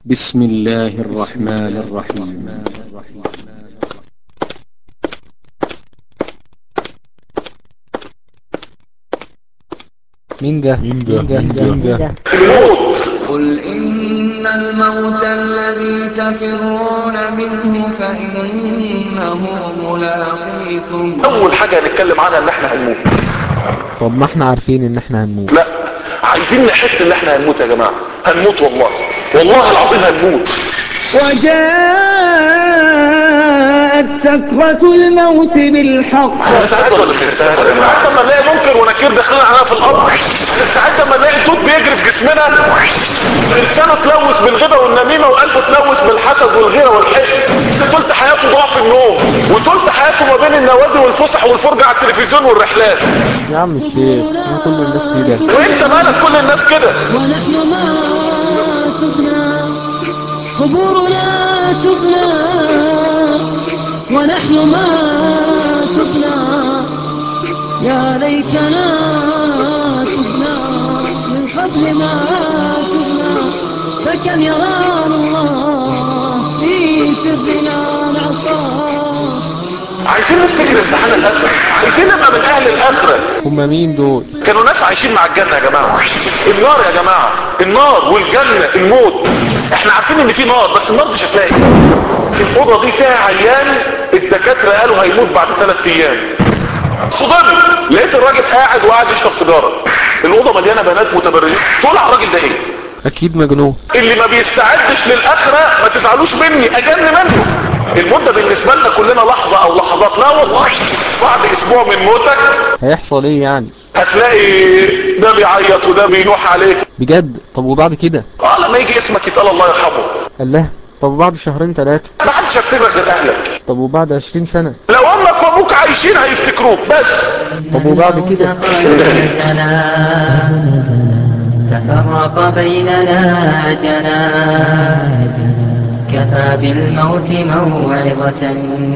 بسم الله الرحمن الرحيم مين ده مين ده مين ده الموت قل إن الموت الذي تفرون منه فإنه ملاقيكم اول حاجة هنتكلم عنها ان احنا هنموت طب ما احنا عارفين ان احنا هنموت لا عايزين نحس ان احنا هنموت يا جماعة هنموت والله والله العظيم هنموت وجاءت سكرة الموت بالحق هنستعد ولا مش هنستعد يا جماعة هنستعد لما نلاقي منكر ونكير داخلين علينا في الارض هنستعد لما نلاقي الدود بيجري في جسمنا لسانه تلوث بالغيبة والنميمة وقلبه تلوث بالحسد والغيرة والحقد طولت حياته ضعف النوم وطولت حياته ما بين النوادي والفسح والفرجة على التلفزيون والرحلات يا عم الشيخ ما كل الناس كده وانت مالك كل الناس كده ونحن ما تبنى قبورنا تبنى ونحن ما تبنى يا ليتنا تبنى من قبل ما تبنى فكم يرى الله في سرنا العصا عايزين نفتكر امتحان الاخرة عايزين نبقى من اهل الاخرة هما مين دول كانوا ناس عايشين مع الجنة يا جماعة النار يا جماعة النار والجنة الموت احنا عارفين ان في نار بس النار مش هتلاقي الأوضة دي فيها عيان الدكاترة قالوا هيموت بعد ثلاث ايام صدمت لقيت الراجل قاعد وقاعد يشرب سيجارة الأوضة مليانة بنات متبرجين تقول على الراجل ده ايه اكيد مجنون اللي ما بيستعدش للآخرة ما تزعلوش مني أجن منه المدة بالنسبة لنا كلنا لحظة أو لحظات لا والله بعد أسبوع من موتك هيحصل ايه يعني هتلاقي ده بيعيط وده بينوح عليك بجد طب وبعد كده اه لما يجي اسمك يتقال الله يرحمه الله طب وبعد شهرين ثلاثة ما حدش هيفتكرك غير اهلك طب وبعد عشرين سنة لو امك وابوك عايشين هيفتكروك بس طب وبعد كده تفرق بيننا أجنا كفى بالموت موعظة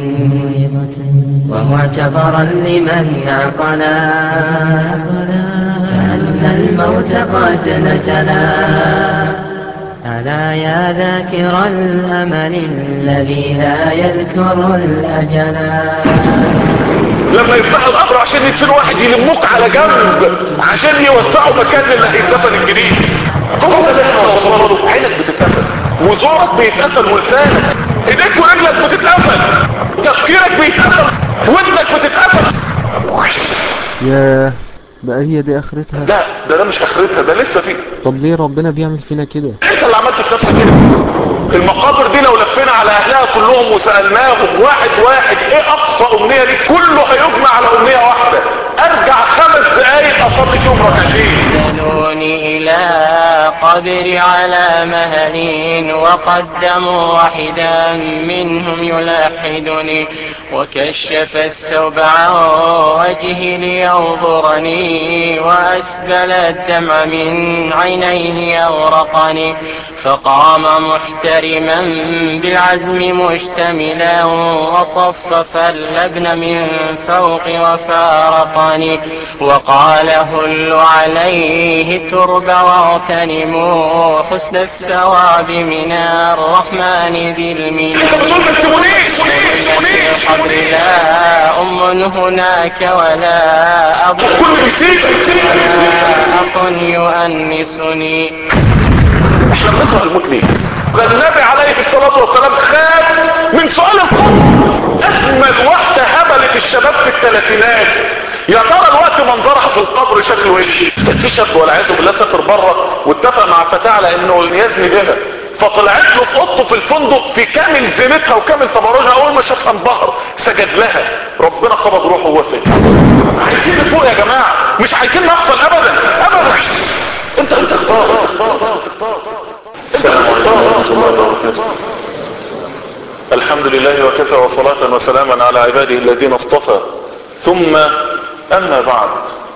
ومعتبرا لمن عقلا كأن الموت قد نزلا ألا يا ذاكر الأمل الذي لا يذكر الأجلا لما يفتحوا القبر عشان يدفنوا واحد يلموك على جنب عشان يوسعوا مكان اللي هيتدفن الجديد كل ده اللي احنا وصلنا له عينك بتتقفل وزورك بيتقفل ولسانك ايديك ورجلك بتتقفل تفكيرك بيتقفل ودنك بتتقفل يا بقى هي دي اخرتها لا ده ده مش اخرتها ده لسه في طب ليه ربنا بيعمل فينا كده انت اللي عملت في نفسك كده المقابر دي لو لفينا على اهلها كلهم وسألناهم واحد واحد ايه اقصى امنية ليك كله هيجمع على امنية واحدة ارجع خمس دقايق اصلي فيهم ركعتين دلوني إلى قبر على مهل وقدموا واحدا منهم يلحدني وكشف الثوب عن وجهي لينظرني وأسبل الدمع من عينيه يغرقني فقام محترما بالعزم مشتملا وصفف اللبن من فوق وفارقني وقال هل عليه الترب واغتنموا حسن الثواب من الرحمن ذي المنن انت بتقول ما تسيبونيش في القبر لا أم هناك ولا أب كل بيسيب ولا أخ يؤنسني احنا بنكره الموت ليه ده النبي عليه الصلاة والسلام خاف من سؤال القبر اجمل واحدة هبلت الشباب في الثلاثينات يا ترى الوقت منظرها في القبر شكله ايه كان في شاب والعياذ بالله سافر بره واتفق مع فتاة على انه يزني بها فطلعت له في اوضته في الفندق في كامل زينتها وكامل تبرجها اول ما شافها انبهر سجد لها ربنا قبض روحه وهو فين عايزين نفوق يا جماعه مش عايزين نغفل ابدا ابدا انت انت اختار اختار اختار السلام عليكم ورحمه الله وبركاته الحمد لله وكفى وصلاة وسلاما على عباده الذين اصطفى ثم اما بعد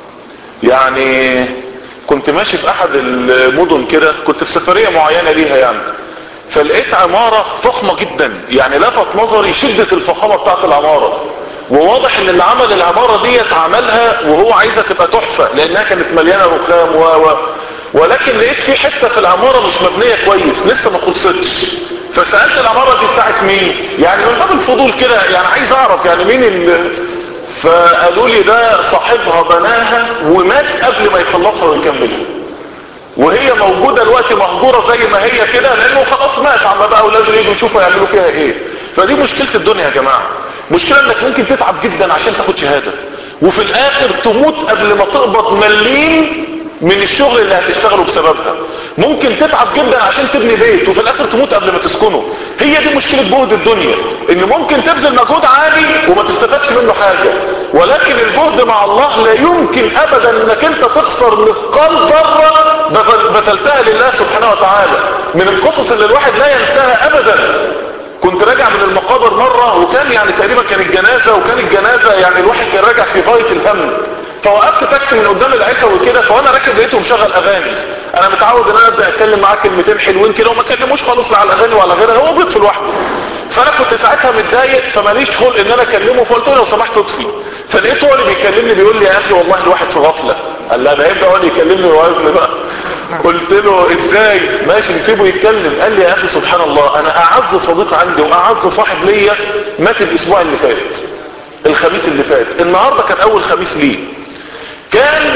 يعني كنت ماشي في احد المدن كده كنت في سفرية معينة ليها يعني فلقيت عمارة فخمة جدا يعني لفت نظري شدة الفخامة بتاعت العمارة وواضح ان اللي عمل العمارة ديت عملها وهو عايزها تبقى تحفة لانها كانت مليانة رخام و و ولكن لقيت في حته في العماره مش مبنيه كويس لسه ما خلصتش فسالت العماره دي بتاعت مين يعني من باب الفضول كده يعني عايز اعرف يعني مين اللي فقالوا لي ده صاحبها بناها ومات قبل ما يخلصها ويكملها وهي موجودة الوقت مهجورة زي ما هي كده لانه خلاص مات عم بقى اولاده يجوا يشوفوا يعملوا فيها ايه فدي مشكلة الدنيا يا جماعة مشكلة انك ممكن تتعب جدا عشان تاخد شهادة وفي الاخر تموت قبل ما تقبض مليم من الشغل اللي هتشتغله بسببها ممكن تتعب جدا عشان تبني بيت وفي الاخر تموت قبل ما تسكنه هي دي مشكلة جهد الدنيا ان ممكن تبذل مجهود عالي وما تستفادش منه حاجة ولكن الجهد مع الله لا يمكن ابدا انك انت تخسر مثقال ذرة بذل- بذلتها لله سبحانه وتعالى من القصص اللي الواحد لا ينساها ابدا كنت راجع من المقابر مرة وكان يعني تقريبا كان الجنازة وكان الجنازة يعني الواحد كان راجع في غاية الهم فوقفت تاكسي من قدام العشاء وكده فوانا راكب لقيته مشغل اغاني انا متعود ان انا ابدا اتكلم معاه كلمتين حلوين كده وما اكلموش خالص لا على الاغاني ولا غيرها هو بيطفي لوحده فانا كنت ساعتها متضايق فماليش خلق ان انا اكلمه فقلت له لو سمحت اطفي فلقيته هو اللي بيكلمني بيقول لي يا اخي والله الواحد في غفله قال لا ده هيبدا هو اللي يكلمني وواقف لي بقى قلت له ازاي ماشي نسيبه يتكلم قال لي يا اخي سبحان الله انا اعز صديق عندي واعز صاحب ليا مات الاسبوع اللي فات الخميس اللي فات النهارده كان اول خميس ليه كان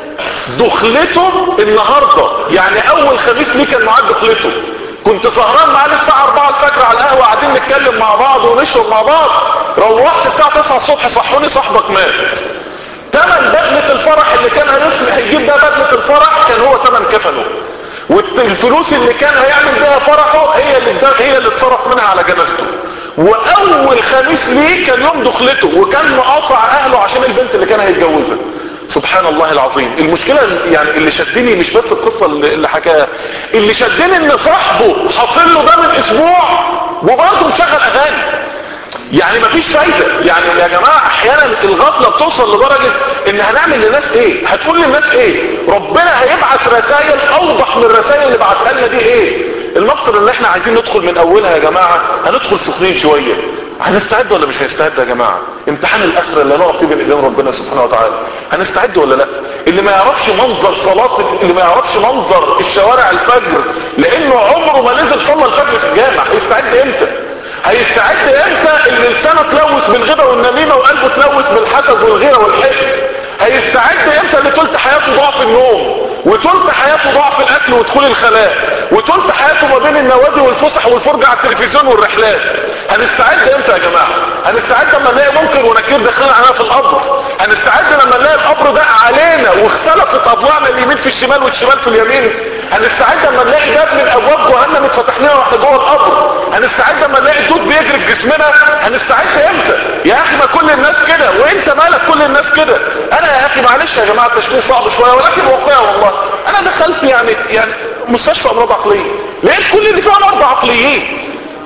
دخلته النهاردة يعني اول خميس ليه كان معاه دخلته كنت سهران معاه للساعة 4 الفجر على القهوة قاعدين نتكلم مع بعض ونشرب مع بعض روحت الساعة 9 الصبح صحوني صاحبك مات تمن بدلة الفرح اللي كان هيصبح هيجيب بيها بدلة الفرح كان هو تمن كفنه والفلوس اللي كان هيعمل بيها فرحه هي اللي هي اللي اتصرف منها على جنازته واول خميس ليه كان يوم دخلته وكان مقاطع اهله عشان البنت اللي كان هيتجوزها سبحان الله العظيم المشكلة يعني اللي شدني مش بس القصة اللي اللي حكاها اللي شدني ان صاحبه حاصل له ده من اسبوع وبرضه مشغل اغاني يعني مفيش فايدة يعني يا جماعة احيانا الغفلة بتوصل لدرجة ان هنعمل للناس ايه هتقول للناس ايه ربنا هيبعت رسائل اوضح من الرسائل اللي بعتها لنا دي ايه المقصد ان احنا عايزين ندخل من اولها يا جماعة هندخل سخنين شوية هنستعد ولا مش هنستعد يا جماعة امتحان الاخرة اللي هنقف فيه بين ايدين ربنا سبحانه وتعالى هنستعد ولا لا اللي ما يعرفش منظر صلاة اللي ما يعرفش منظر الشوارع الفجر لانه عمره ما نزل صلى الفجر في الجامع هيستعد امتى هيستعد امتى اللي لسانه تلوث بالغيبه والنميمه وقلبه تلوث بالحسد والغيره والحقد هيستعد امتى اللي تلت حياته ضعف النوم وتلت حياته ضعف الاكل ودخول الخلاء وتلت حياته ما بين النوادي والفسح والفرجه على التلفزيون والرحلات هنستعد امتى يا جماعه هنستعد لما نلاقي منكر ونكير داخلين علينا في القبر هنستعد لما نلاقي القبر ده علينا واختلفت اضلاعنا اليمين في الشمال والشمال في اليمين هنستعد لما نلاقي باب من ابواب جهنم اتفتح لنا واحنا جوه القبر هنستعد لما نلاقي الدود بيجري في جسمنا هنستعد امتى يا اخي ما كل الناس كده وانت مالك كل الناس كده انا يا اخي معلش يا جماعه التشبيه صعب شويه ولكن واقعي والله انا دخلت يعني يعني مستشفى امراض عقليه لقيت كل اللي فيها مرضى عقليين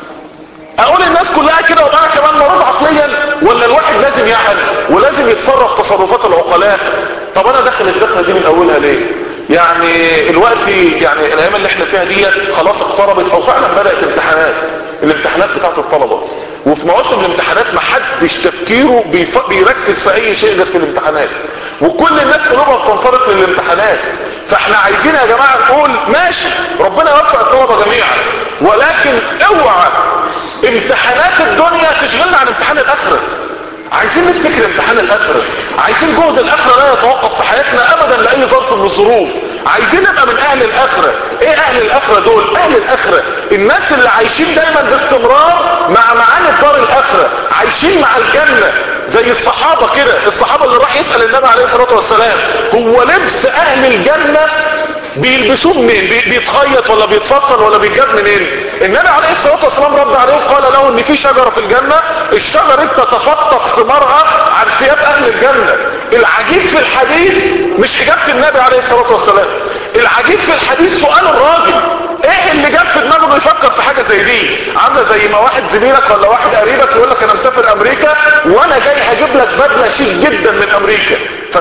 اقول الناس كلها كده وابقى انا كمان مريض عقليا ولا الواحد لازم يعقل ولازم يتصرف تصرفات العقلاء طب انا داخل الدخله دي من اولها ليه يعني الوقت يعني الايام اللي احنا فيها ديت خلاص اقتربت او فعلا بدات امتحانات الامتحانات بتاعت الطلبه وفي مواسم الامتحانات ما حدش تفكيره بيف... بيركز في اي شيء غير في الامتحانات وكل الناس قلوبها بتنفرط للامتحانات فاحنا عايزين يا جماعه نقول ماشي ربنا يوفق الطلبه جميعا ولكن اوعى امتحانات الدنيا تشغلنا عن امتحان الاخره عايزين نفتكر امتحان الاخره عايزين جهد الاخره لا يتوقف في حياتنا ابدا لاي ظرف من الظروف عايزين نبقى من اهل الاخره ايه اهل الاخره دول اهل الاخره الناس اللي عايشين دايما باستمرار مع معاني الدار الاخره عايشين مع الجنه زي الصحابة كده الصحابة اللي راح يسأل النبي عليه الصلاة والسلام هو لبس اهل الجنة بيلبسوه منين بي- بيتخيط ولا بيتفصل ولا بيتجاب منين النبي عليه الصلاة والسلام رد عليه وقال له ان في شجرة في الجنة الشجرة دي تتفتق ثمارها عن ثياب اهل الجنة العجيب في الحديث مش اجابة النبي عليه الصلاة والسلام العجيب في الحديث سؤال الراجل ايه اللي جاب في دماغه انه يفكر في حاجه زي دي عامله زي ما واحد زميلك ولا واحد قريبك يقول لك انا مسافر امريكا وانا جاي هجيب لك بدله شيك جدا من امريكا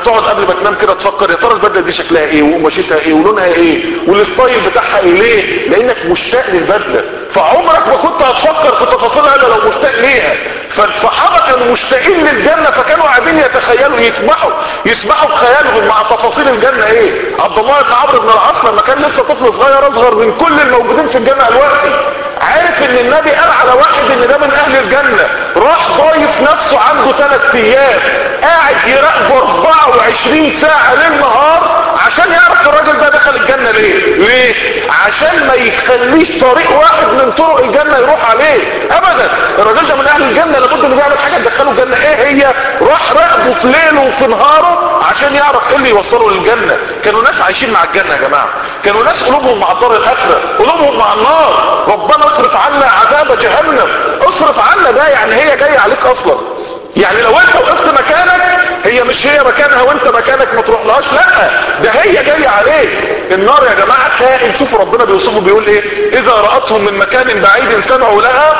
تقعد قبل ما تنام كده تفكر يا ترى البدله دي شكلها ايه وقماشتها ايه ولونها ايه والستايل بتاعها ايه ليه لانك مشتاق للبدله فعمرك ما كنت هتفكر في تفاصيلها الا لو مشتاق ليها فالصحابه كانوا مشتاقين للجنه فكانوا قاعدين يتخيلوا يسمحوا يسمحوا بخيالهم مع تفاصيل الجنه ايه عبد الله بن عمرو بن العاص لما كان لسه طفل صغير اصغر من كل الموجودين في الجنه دلوقتي عارف ان النبي قال على واحد ان ده من اهل الجنه راح ضايف نفسه عنده ثلاث ايام قاعد يراقبه 24 ساعه ليل نهار عشان يعرف الراجل ده دخل الجنه ليه ليه عشان ما يخليش طريق واحد من طرق الجنه يروح عليه ابدا الراجل ده من اهل الجنه لابد انه يعمل حاجه تدخله الجنه ايه هي راح راقبه في ليله وفي نهاره عشان يعرف ايه اللي يوصله للجنه كانوا ناس عايشين مع الجنه يا جماعه كانوا ناس قلوبهم مع الدار الاخره قلوبهم مع النار ربنا اصرف عنا عذاب جهنم اصرف عنا ده يعني هي جايه عليك اصلا يعني لو انت وقفت مكانك هي مش هي مكانها وانت مكانك ما تروحلهاش لا ده هي جايه عليك النار يا جماعه كائن شوفوا ربنا بيوصفه بيقول ايه اذا راتهم من مكان بعيد سمعوا لها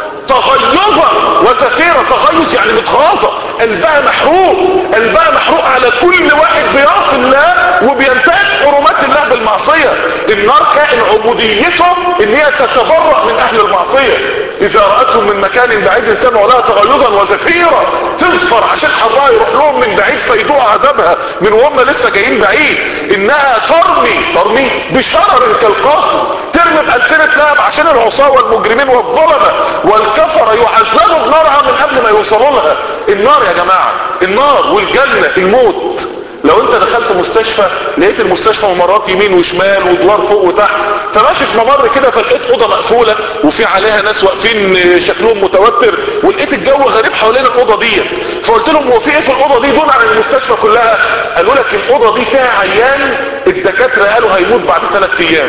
تغيظا وزفيرة تغيظ يعني متغاظة قلبها محروق قلبها محروق على كل واحد بيعصي الله وبينتهك حرمات الله بالمعصية النار كائن عبوديته ان هي تتبرأ من اهل المعصية اذا رأتهم من مكان بعيد سمعوا لها تغيظا وزفيرة تصفر عشان حرها يروح لهم من بعيد فيدوق عذابها من وهم لسه جايين بعيد انها ترمي ترمي بشرر كالقاصر ترمي بألسنة لهب عشان العصاة والمجرمين والظلمة والكفرة يعذبوا بنارها من قبل ما يوصلوا لها النار يا جماعة النار والجنة الموت لو انت دخلت مستشفى لقيت المستشفى ممرات يمين وشمال وادوار فوق وتحت فماشي في ممر كده فلقيت اوضه مقفوله وفي عليها ناس واقفين شكلهم متوتر ولقيت الجو غريب حوالين الاوضه دي فقلت لهم هو في ايه في الاوضه دي دون عن المستشفى كلها قالوا لك الاوضه دي فيها عيان الدكاتره قالوا هيموت بعد ثلاث ايام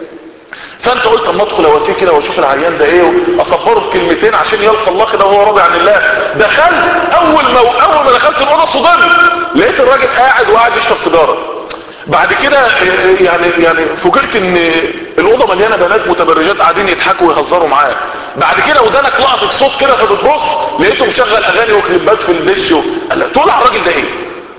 فانت قلت اما ادخل اواسيه كده واشوف العيان ده ايه واصبره بكلمتين عشان يلقى الله كده وهو راضي عن الله دخلت اول ما اول ما دخلت الاوضه صدمت لقيت الراجل قاعد وقاعد يشرب سيجاره بعد كده يعني يعني فوجئت ان الاوضه مليانه بنات متبرجات قاعدين يضحكوا ويهزروا معاه بعد كده ودانك لقطت صوت كده فبتبص لقيته مشغل اغاني وكليبات في الدش قال تقول على الراجل ده ايه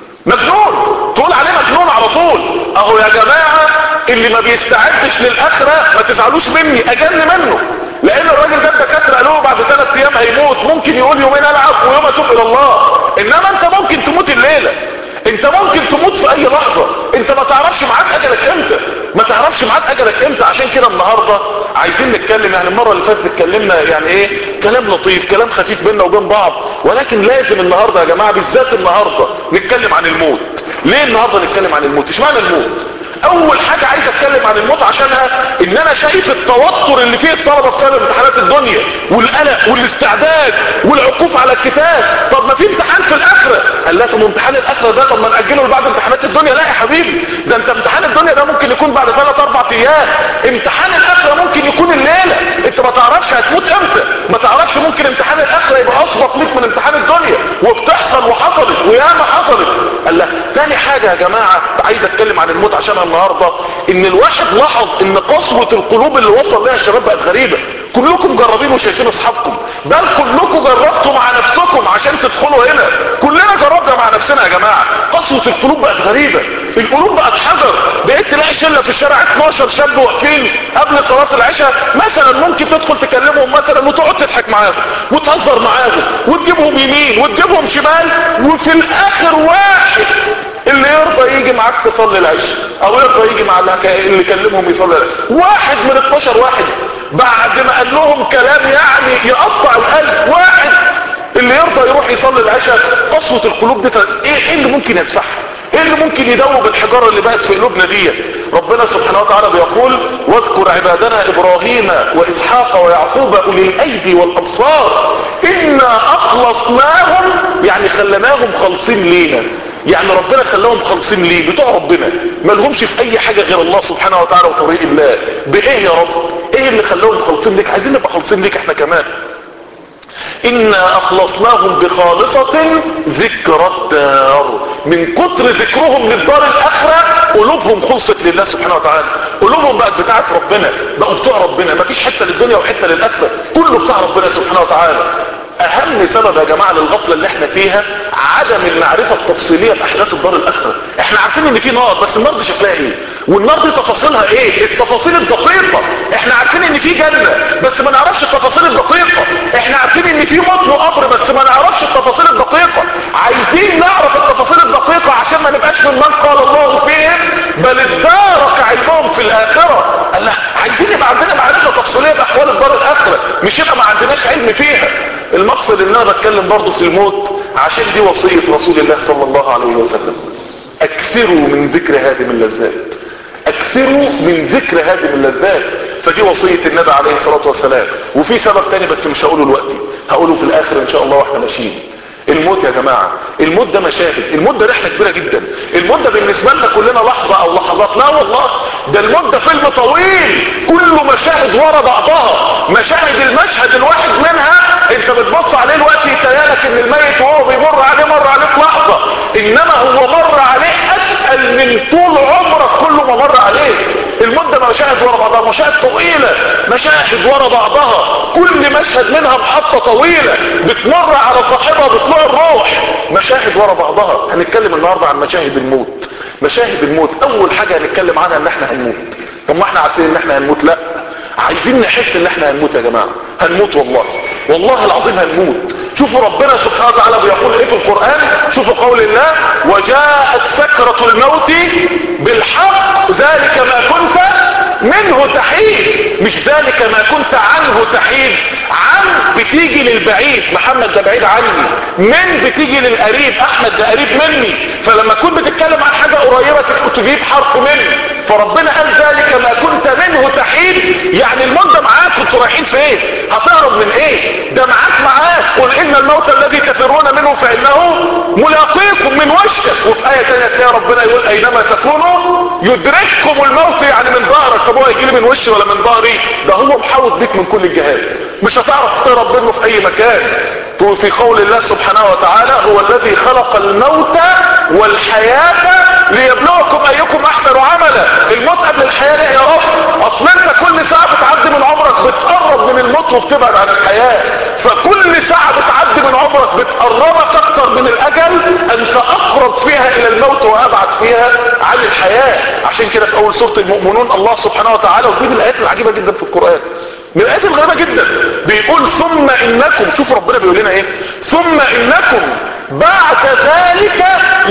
مجنون تقول عليه مجنون على طول اهو يا جماعه اللي ما بيستعدش للاخره ما تزعلوش مني اجن منه لان الراجل ده الدكاتره قالوا بعد ثلاث ايام هيموت ممكن يقول يومين العب ويوم اتوب الى الله انما انت ممكن تموت الليله انت ممكن تموت في اي لحظة انت ما تعرفش معاك اجلك امتى ما تعرفش معاك اجلك امتى عشان كده النهاردة عايزين نتكلم يعني المرة اللي فاتت اتكلمنا يعني ايه كلام لطيف كلام خفيف بيننا وبين بعض ولكن لازم النهاردة يا جماعة بالذات النهاردة نتكلم عن الموت ليه النهاردة نتكلم عن الموت اشمعنى الموت اول حاجة عايز اتكلم عن الموت عشانها ان انا شايف التوتر اللي فيه الطلبة بسبب امتحانات الدنيا والقلق والاستعداد والعكوف على الكتاب طب ما في امتحان في الاخرة قال لا طب امتحان الاخرة ده طب ما نأجله لبعد امتحانات الدنيا لا يا حبيبي ده انت امتحان الدنيا ده ممكن يكون بعد ثلاث اربع ايام امتحان الاخرة ممكن يكون الليلة انت ما تعرفش هتموت امتى ما تعرفش ممكن امتحان الاخرة يبقى اسبق ليك من امتحان الدنيا وبتحصل وحصلت وياما حصلت قال لا تاني حاجة يا جماعة عايز اتكلم عن الموت عشانها النهاردة ان الواحد لاحظ ان قسوة القلوب اللي وصل لها الشباب بقت غريبة كلكم جربين وشايفين اصحابكم بل كلكم جربتوا مع نفسكم عشان تدخلوا هنا كلنا جربنا مع نفسنا يا جماعة قسوة القلوب بقت غريبة القلوب بقت حجر بقيت تلاقي شلة في الشارع 12 شاب واقفين قبل صلاة العشاء مثلا ممكن تدخل تكلمهم مثلا وتقعد تضحك معاهم وتهزر معاهم وتجيبهم يمين وتجيبهم شمال وفي الاخر واحد اللي يرضى يجي معاك تصلي العشاء او يرضى يجي مع اللي كلمهم يصلي العشاء واحد من 12 واحد بعد ما قال لهم كلام يعني يقطع القلب واحد اللي يرضى يروح يصلي العشاء قسوة القلوب دي ايه, إيه اللي ممكن يدفعها ايه اللي ممكن يدوب الحجارة اللي بقت في قلوبنا دي ربنا سبحانه وتعالى بيقول واذكر عبادنا ابراهيم واسحاق ويعقوب اولي الايدي والابصار انا اخلصناهم يعني خلناهم خالصين لينا يعني ربنا خلاهم خالصين ليه بتوع ربنا ما لهمش في اي حاجة غير الله سبحانه وتعالى وطريق الله بايه يا رب ايه اللي خلاهم خالصين ليك عايزين نبقى خالصين ليك احنا كمان انا اخلصناهم بخالصة ذكر الدار من كتر ذكرهم للدار الاخرة قلوبهم خلصت لله سبحانه وتعالى قلوبهم بقت بتاعت ربنا بقوا بتوع ربنا مفيش حتة للدنيا وحتة للاخرة كله بتاع ربنا سبحانه وتعالى اهم سبب يا جماعة للغفلة اللي احنا فيها عدم المعرفة التفصيلية باحداث الدار الاخرة احنا عارفين ان في نار بس النار دي شكلها ايه والنار دي تفاصيلها ايه التفاصيل الدقيقة احنا عارفين ان في جنة بس ما نعرفش التفاصيل الدقيقة احنا عارفين ان في موت وقبر بس ما نعرفش التفاصيل الدقيقة عايزين نعرف التفاصيل الدقيقة عشان ما نبقاش من من قال الله فيهم بل ادارك علمهم في الاخرة قال لا عايزين يبقى عندنا معرفة تفصيلية باحوال الدار الاخرة مش يبقى ما عندناش علم فيها المقصد ان انا بتكلم برضه في الموت عشان دي وصية رسول الله صلى الله عليه وسلم اكثروا من ذكر هذه اللذات اكثروا من ذكر هذه اللذات فدي وصية النبي عليه الصلاة والسلام وفي سبب تاني بس مش هقوله دلوقتي هقوله في الاخر ان شاء الله واحنا ماشيين الموت يا جماعة الموت ده مشاهد الموت ده رحلة كبيرة جدا الموت ده بالنسبة لنا كلنا لحظة او لحظات لا والله ده الموت ده فيلم طويل كله مشاهد ورا بعضها مشاهد المشهد الواحد منها انت بتبص عليه الوقت يتهيألك ان الميت وهو بيمر عليه مر عليه في لحظة انما هو مر عليه اتقل من طول عمرك كله ما مر عليه المدة مشاهد ورا بعضها مشاهد طويلة مشاهد ورا بعضها كل مشهد منها محطة طويلة بتمر على صاحبها بطلوع الروح مشاهد ورا بعضها هنتكلم النهاردة عن مشاهد الموت مشاهد الموت اول حاجة هنتكلم عنها ان احنا هنموت طب ما احنا عارفين ان احنا هنموت لا عايزين نحس ان احنا هنموت يا جماعة هنموت والله والله العظيم هنموت شوفوا ربنا سبحانه وتعالى بيقول ايه في القرآن شوفوا قول الله وجاءت سكرة الموت بالحق ذلك ما كنت منه تحيد مش ذلك ما كنت عنه تحيد عن بتيجي للبعيد محمد ده بعيد عني من بتيجي للقريب احمد ده قريب مني فلما تكون بتتكلم عن حاجة قريبة تجيب حرف من فربنا قال ذلك ما كنت منه تحيد يعني المدة معاك كنتوا رايحين فين هتهرب من ايه ده معاك معاك قل ان الموت الذي تفرون منه فانه ملاقيكم من وشك وفي آية تانية تلاقي ربنا يقول اينما تكونوا يدرككم الموت يعني من ظهرك طب هو يجي لي من وشي ولا من ظهري ده هو محاوط بيك من كل الجهات مش هتعرف تهرب منه في اي مكان في قول الله سبحانه وتعالى هو الذي خلق الموت والحياة ليبلوكم ايكم احسن عملا الموت قبل الحياة ليه يا رب اصل انت كل ساعة بتعدي من عمرك بتقرب من الموت وبتبعد عن الحياة فكل ساعة بتعدي من عمرك بتقربك اكتر من الاجل انت اقرب فيها الى الموت وابعد فيها عن الحياة عشان كده في اول سورة المؤمنون الله سبحانه وتعالى ودي من الايات العجيبة جدا في القرآن من الايات الغريبة جدا بيقول ثم انكم شوفوا ربنا بيقول لنا ايه ثم انكم بعد ذلك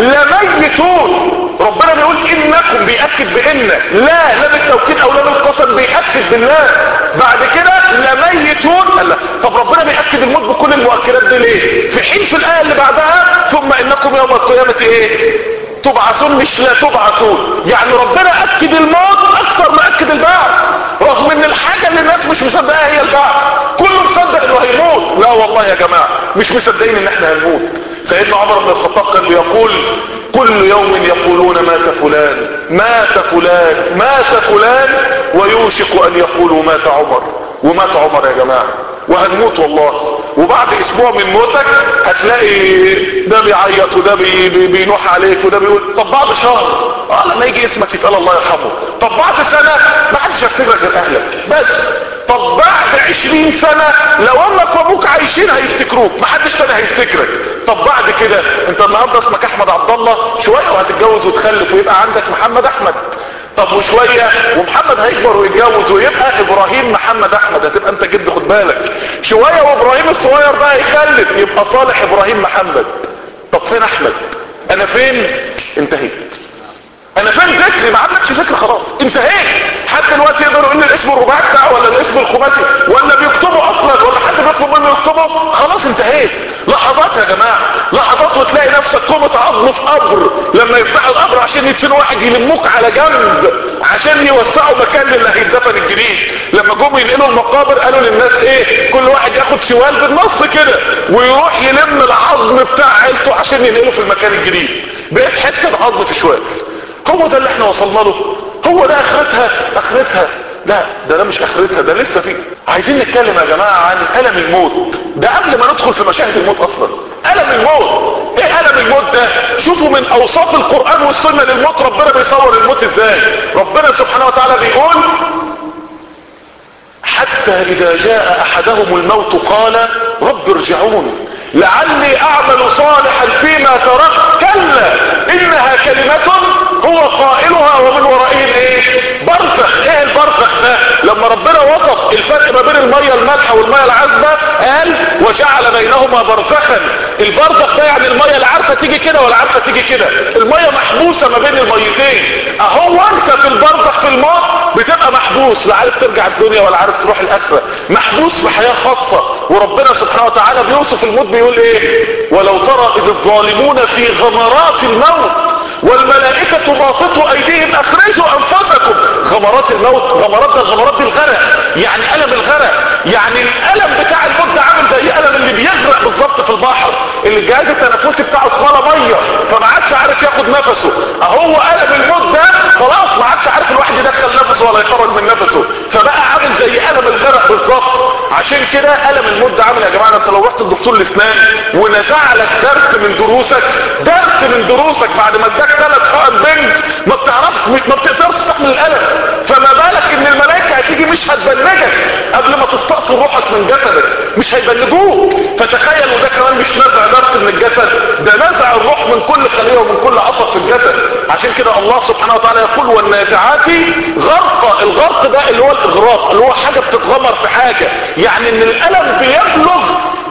لميتون ربنا بيقول انكم بيأكد بان لا لا بالتوكيد او لا بالقسم بيأكد بالله بعد كده لميتون الله طب ربنا بيأكد الموت بكل المؤكدات دي ليه في حين في الآية اللي بعدها ثم انكم يوم القيامة ايه تبعثون مش لا تبعثون يعني ربنا اكد الموت اكثر ما اكد البعث رغم ان الحاجة اللي الناس مش مصدقها هي البعث كله مصدق انه هيموت لا والله يا جماعة مش مصدقين ان احنا هنموت سيدنا عمر بن الخطاب كان بيقول كل يوم يقولون مات فلان مات فلان مات فلان ويوشك ان يقولوا مات عمر ومات عمر يا جماعة وهنموت والله وبعد اسبوع من موتك هتلاقي ده بيعيط وده بي بي بينوح عليك وده بيقول طب بعد شهر اه لما يجي اسمك يتقال الله يرحمه طب بعد سنة ما حدش هيفتكرك غير اهلك بس طب بعد عشرين سنة لو امك وابوك عايشين هيفتكروك ما حدش تاني هيفتكرك طب بعد كده انت النهارده اسمك احمد عبد الله شوية وهتتجوز وتخلف ويبقى عندك محمد احمد طب وشوية ومحمد هيكبر ويتجوز ويبقى ابراهيم محمد احمد هتبقى انت جد خد بالك شوية وابراهيم الصغير ده هيخلف يبقى صالح ابراهيم محمد طب فين احمد انا فين انتهيت انا فين ذكري ما عندكش ذكر خلاص انتهيت حد دلوقتي يقدر يقول لي الاسم الرباعي بتاعه ولا الاسم الخماسي ولا بيكتبه اصلا ولا حد بيطلب منه يكتبه خلاص انتهيت لحظات يا جماعه لحظات وتلاقي نفسك قومة عظم في قبر لما يفتحوا القبر عشان يدفنوا واحد يلموك على جنب عشان يوسعوا مكان للي هيتدفن الجديد لما جم ينقلوا المقابر قالوا للناس ايه كل واحد ياخد شوال بالنص كده ويروح يلم العظم بتاع عيلته عشان ينقله في المكان الجديد بقت حته عظم في شوال هو ده اللي احنا وصلنا له هو ده اخرتها اخرتها لا ده ده مش اخرتها ده لسه في عايزين نتكلم يا جماعة عن ألم الموت ده قبل ما ندخل في مشاهد الموت اصلا ألم الموت ايه ألم الموت ده شوفوا من اوصاف القرآن والسنة للموت ربنا بيصور الموت ازاي ربنا سبحانه وتعالى بيقول حتى اذا جاء احدهم الموت قال رب ارجعون لعلي اعمل صالحا فيما تركت كلا انها كلمة هو قائلها ومن ورائهم ايه برزخ ايه البرزخ ده لما ربنا وصف الفرق ما بين المية المالحة والمية العذبة قال وجعل بينهما برزخا البرزخ ده يعني المية لا عارفة تيجي كده ولا عارفة تيجي كده المية محبوسة ما بين الميتين اهو انت في البرزخ في الموت بتبقى محبوس لا عارف ترجع الدنيا ولا عارف تروح الاخرة محبوس في حياة خاصة وربنا سبحانه وتعالى بيوصف الموت بيقول ايه ولو ترى اذ الظالمون في غمرات الموت والملائكة باسطوا ايديهم اخرجوا انفسكم غمرات الموت غمرات ده الغمرات دي الغرق يعني الم الغرق يعني الالم بتاع الموت ده عامل زي الم اللي بيغرق بالظبط في البحر اللي الجهاز التنفسي بتاعه اتملى ميه فما عادش عارف ياخد نفسه اهو الم الموت ده خلاص ما عادش عارف الواحد يدخل نفسه ولا يخرج من نفسه فبقى عامل زي الم الغرق بالظبط عشان كده الم الموت ده عامل يا جماعه انت لو رحت لدكتور الاسنان ونزع لك درس من دروسك درس من دروسك بعد ما اداك ثلاث حقن بنج ما بتعرفش ما بتقدرش تستحمل الالم فما بالك ان الملائكه هتيجي مش هتبلغك قبل ما تستأصل روحك من جسدك مش هيبلغوك فتخيل وده كمان مش نزع درس من الجسد ده نزع الروح من كل خليه ومن كل عصب في الجسد عشان كده الله سبحانه وتعالى يقول والنازعات غرق الغرق ده اللي هو الاغراق اللي هو حاجه بتتغمر في حاجه يعني ان الالم بيبلغ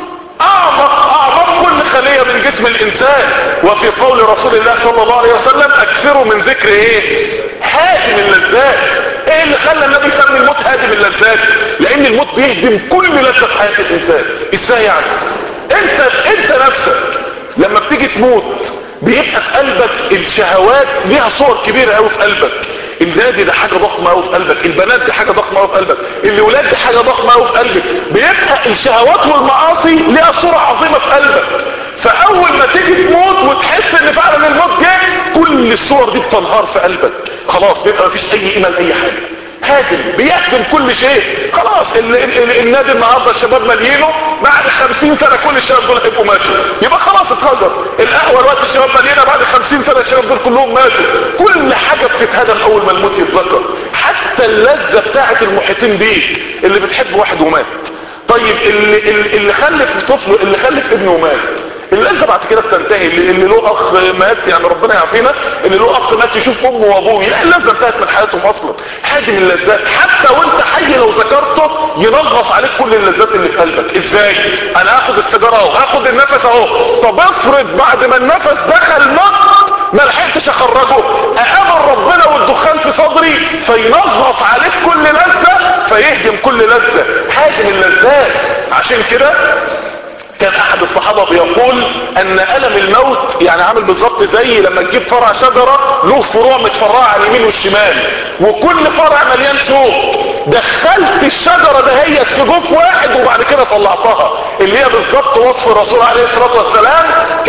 اعمق اعمق كل خلية من جسم الانسان وفي قول رسول الله صلى الله عليه وسلم اكثروا من ذكر ايه هادم اللذات ايه اللي خلى النبي يسمي الموت هادم اللذات لان الموت بيهدم كل لذة في حياة الانسان ازاي يعني انت انت نفسك لما بتيجي تموت بيبقى في قلبك الشهوات ليها صور كبيرة قوي في قلبك النادي ده حاجة ضخمة قوي في قلبك البنات دي حاجة ضخمة قوي في قلبك الولاد دي حاجة ضخمة قوي في قلبك بيبقى الشهوات والمعاصي ليها صورة عظيمة في قلبك فاول ما تيجي تموت وتحس ان فعلا الموت جه كل الصور دي بتنهار في قلبك خلاص بيبقى مفيش اي قيمة لاي حاجة هادم بيهدم كل شيء خلاص ال ال ال النادي النهارده الشباب مليينه بعد خمسين سنة كل الشباب دول هيبقوا ماتوا يبقى خلاص اتهجر القهوة الوقت الشباب مليانة بعد خمسين سنة الشباب دول كلهم ماتوا كل حاجة بتتهدم اول ما الموت يتذكر حتى اللذة بتاعت المحيطين بيك اللي بتحب واحد ومات طيب اللي, اللي, اللي خلف طفل اللي خلف ابنه ومات اللذة بعد كده بتنتهي اللي, اللي له اخ مات يعني ربنا يعافينا اللي له اخ مات يشوف امه وابوه لا اللذة انتهت من حياتهم اصلا هادم اللذات حتى وانت حي لو ذكرته ينغص عليك كل اللذات اللي في قلبك ازاي انا هاخد السيجاره اهو هاخد النفس اهو طب افرض بعد ما النفس دخل مت ما لحقتش اخرجه اقابل ربنا والدخان في صدري فينغص عليك كل لذة فيهدم كل لذة هادم اللذات عشان كده كان احد الصحابة بيقول ان الم الموت يعني عامل بالظبط زي لما تجيب فرع شجرة له فروع متفرعة على اليمين والشمال وكل فرع مليان شوك دخلت الشجرة دهيت في جوف واحد وبعد كده طلعتها اللي هي بالظبط وصف الرسول عليه الصلاة والسلام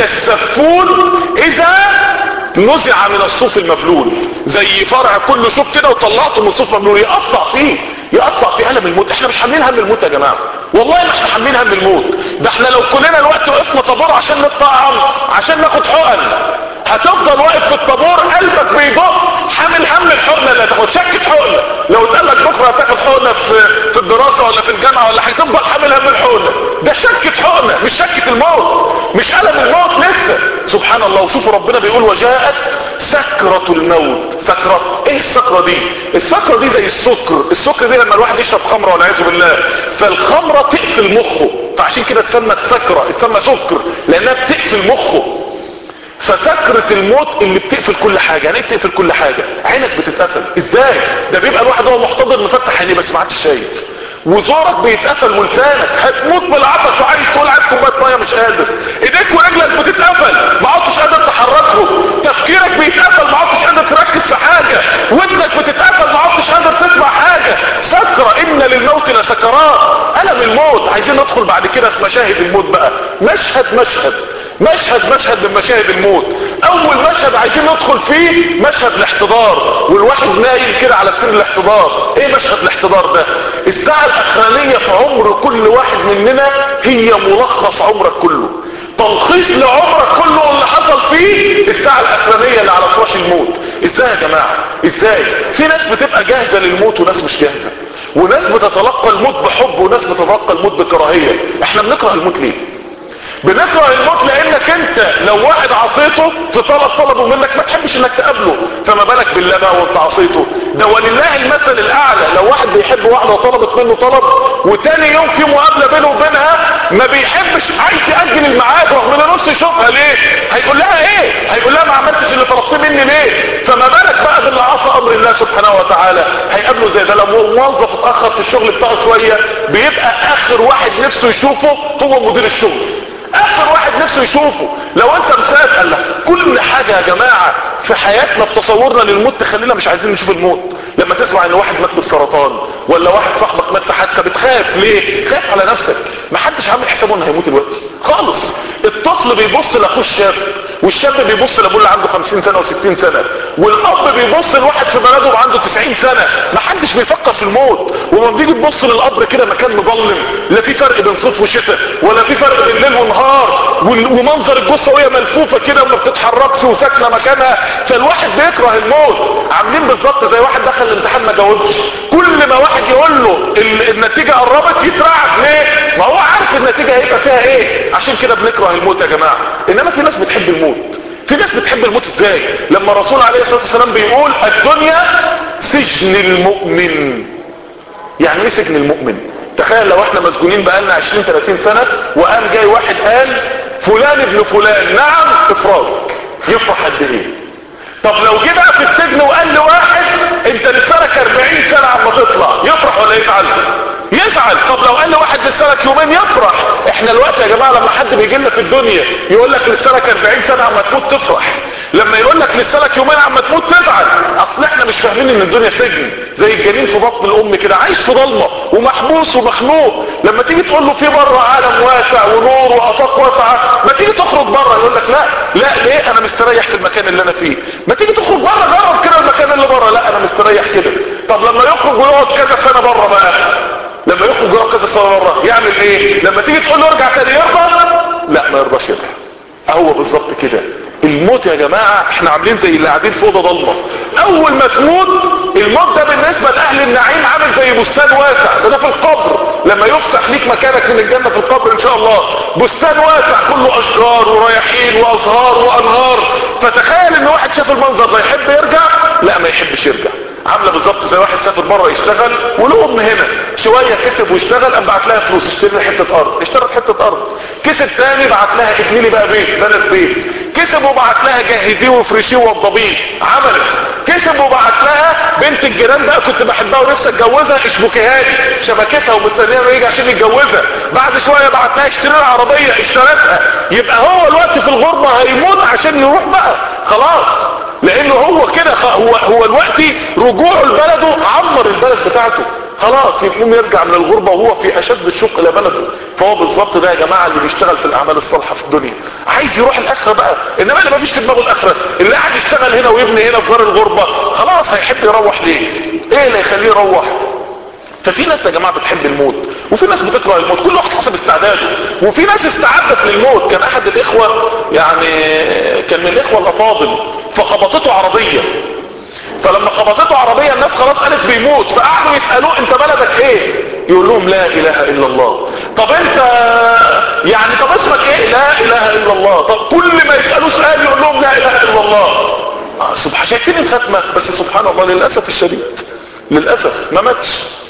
كالسفون اذا نزع من الصوف المبلول زي فرع كله شوك كده وطلعته من الصوف مبلول يقطع فيه يقطع في الم الموت احنا مش حاملين هم الموت يا جماعه والله ما احنا حاملين هم الموت ده احنا لو كلنا الوقت وقفنا طابور عشان نطعم عشان ناخد حقن هتفضل واقف في الطابور قلبك بيدق حامل هم الحقنه اللي هتاخد شكه حقنه لو اتقال لك بكره هتاخد حقنه في في الدراسه ولا في الجامعه ولا هتفضل حامل هم الحقنه ده شكه حقنه مش شكه الموت مش الم الموت لسه سبحان الله وشوفوا ربنا بيقول وجاءت سكرة الموت سكرة ايه السكرة دي السكرة دي زي السكر السكر دي لما الواحد يشرب خمرة والعياذ بالله فالخمرة تقفل مخه فعشان كده اتسمت سكرة اتسمى سكر لانها بتقفل مخه فسكرة الموت اللي بتقفل كل حاجة يعني ايه بتقفل كل حاجة عينك بتتقفل ازاي ده بيبقى الواحد هو محتضر مفتح عينيه بس ما عادش شايف وزورك بيتقفل ولسانك هتموت بالعطش وعايز تقول عايز كوبايه ميه مش قادر ايديك ورجلك بتتقفل ما عدتش قادر تحركهم تفكيرك بيتقفل ما عدتش قادر تركز في حاجه ودنك بتتقفل ما عدتش قادر تسمع حاجه سكره ان للموت لسكرات الم الموت عايزين ندخل بعد كده في مشاهد الموت بقى مشهد مشهد مشهد مشهد من مشاهد الموت اول مشهد عايزين ندخل فيه مشهد الاحتضار والواحد نايم كده على سرير الاحتضار ايه مشهد الاحتضار ده الساعة الاخرانية في عمر كل واحد مننا هي ملخص عمرك كله تلخيص لعمرك كله اللي حصل فيه الساعة الاخرانية اللي على فراش الموت ازاي يا جماعة ازاي في ناس بتبقى جاهزة للموت وناس مش جاهزة وناس بتتلقى الموت بحب وناس بتتلقى الموت بكراهية احنا بنكره الموت ليه بنكره الموت لانك انت لو واحد عصيته في طلب طلبه منك ما تحبش انك تقابله فما بالك بالله بقى وانت عصيته ده ولله المثل الاعلى لو واحد بيحب واحده وطلبت منه طلب وتاني يوم في مقابله بينه وبينها ما بيحبش عايز ياجل الميعاد رغم انه نفسه يشوفها ليه هيقول لها ايه هيقول لها ما عملتش اللي طلبتيه مني ليه فما بالك بقى باللي عصى امر الله سبحانه وتعالى هيقابله زي ده لو موظف اتاخر في الشغل بتاعه شويه بيبقى اخر واحد نفسه يشوفه هو مدير الشغل اخر واحد نفسه يشوفه لو انت مسافر قال لك كل حاجة يا جماعة في حياتنا في تصورنا للموت تخلينا مش عايزين نشوف الموت لما تسمع ان واحد مات بالسرطان ولا واحد صاحبك مات في حادثة بتخاف ليه خاف على نفسك ما حدش عامل حسابه انه هيموت دلوقتي خالص الطفل بيبص لاخوه الشاب والشاب بيبص لابوه اللي عنده 50 سنة و60 سنة والاب بيبص لواحد في بلده وعنده 90 سنة ما حدش بيفكر في الموت وما بتيجي تبص للقبر كده مكان مظلم لا في فرق بين صيف وشتاء ولا في فرق بين ليل ونهار ومنظر الجثه وهي ملفوفه كده وما بتتحركش وساكنه مكانها فالواحد بيكره الموت عاملين بالظبط زي واحد دخل الامتحان ما جاوبش كل ما واحد يقول له ال- النتيجه قربت يترعب ليه ما هو عارف النتيجه هيبقى فيها ايه عشان كده بنكره الموت يا جماعه انما في ناس بتحب الموت في ناس بتحب الموت ازاي لما الرسول عليه الصلاه والسلام بيقول الدنيا سجن المؤمن يعني ايه سجن المؤمن تخيل لو احنا مسجونين بقالنا 20 30 سنة وقام جاي واحد قال فلان ابن فلان نعم افراج يفرح قد ايه طب لو جه بقى في السجن وقال لواحد انت لسه لك 40 سنة عما تطلع يفرح ولا يزعل يزعل طب لو قال لواحد لسه لك يومين يفرح احنا الوقت يا جماعة لما حد بيجي لنا في الدنيا يقول لك لسه لك 40 سنة عما تموت تفرح لما يقول لك لسه لك يومين عما تموت تزعل اصل احنا مش فاهمين ان الدنيا سجن زي الجنين في بطن الام كده عايش في ضلمه ومحبوس ومخنوق لما تيجي تقول له في بره عالم واسع ونور وافاق واسعه ما تيجي تخرج بره يقول لك لا لا ليه انا مستريح في المكان اللي انا فيه ما تيجي تخرج بره جرب كده المكان اللي بره لا انا مستريح كده طب لما يخرج ويقعد كذا سنه بره بقى لما يخرج ويقعد كذا سنه بره يعمل ايه لما تيجي تقول له ارجع تاني يرضى لا ما يرضاش يرجع هو بالظبط كده الموت يا جماعة احنا عاملين زي اللي قاعدين في اوضه ضلمه اول ما تموت الموت ده بالنسبة لاهل النعيم عامل زي بستان واسع ده, ده في القبر لما يفسح ليك مكانك من الجنة في القبر ان شاء الله بستان واسع كله اشجار ورياحين وازهار وانهار فتخيل ان واحد شاف المنظر ده يحب يرجع لا ما يحبش يرجع عامله بالظبط زي واحد سافر بره يشتغل وله ام هنا شويه كسب واشتغل قام بعت لها فلوس اشتري لها حته ارض اشترت حته ارض كسب تاني بعت لها ابني لي بقى بيت بنت بيت كسب وبعت لها جهزيه وفرشيه ووضبيه عملت كسب وبعت لها بنت الجيران بقى كنت بحبها ونفسي اتجوزها اشبكيها لي شبكتها ومستنيه ما يجي عشان يتجوزها بعد شويه بعت لها اشتري لها عربيه اشترتها يبقى هو الوقت في الغربه هيموت عشان يروح بقى خلاص لانه هو كده هو هو الوقت رجوعه لبلده عمر البلد بتاعته خلاص يقوم يرجع من الغربة وهو في اشد الشوق الى بلده فهو بالظبط ده يا جماعة اللي بيشتغل في الاعمال الصالحة في الدنيا عايز يروح الاخرة بقى انما اللي ما فيش في دماغه الاخرة اللي قاعد يشتغل هنا ويبني هنا في دار الغربة خلاص هيحب يروح ليه ايه اللي يخليه يروح ففي ناس يا جماعة بتحب الموت وفي ناس بتكره الموت كل واحد حسب استعداده وفي ناس استعدت للموت كان احد الاخوة يعني كان من الاخوة الافاضل فخبطته عربية فلما خبطته عربية الناس خلاص قالت بيموت فقعدوا يسألوه انت بلدك ايه يقول لهم لا اله الا الله طب انت يعني طب اسمك ايه لا اله الا الله طب كل ما يسألوه سؤال يقول لهم لا اله الا الله آه سبحان شايفين الختمة بس سبحان الله للأسف الشديد للأسف ما ماتش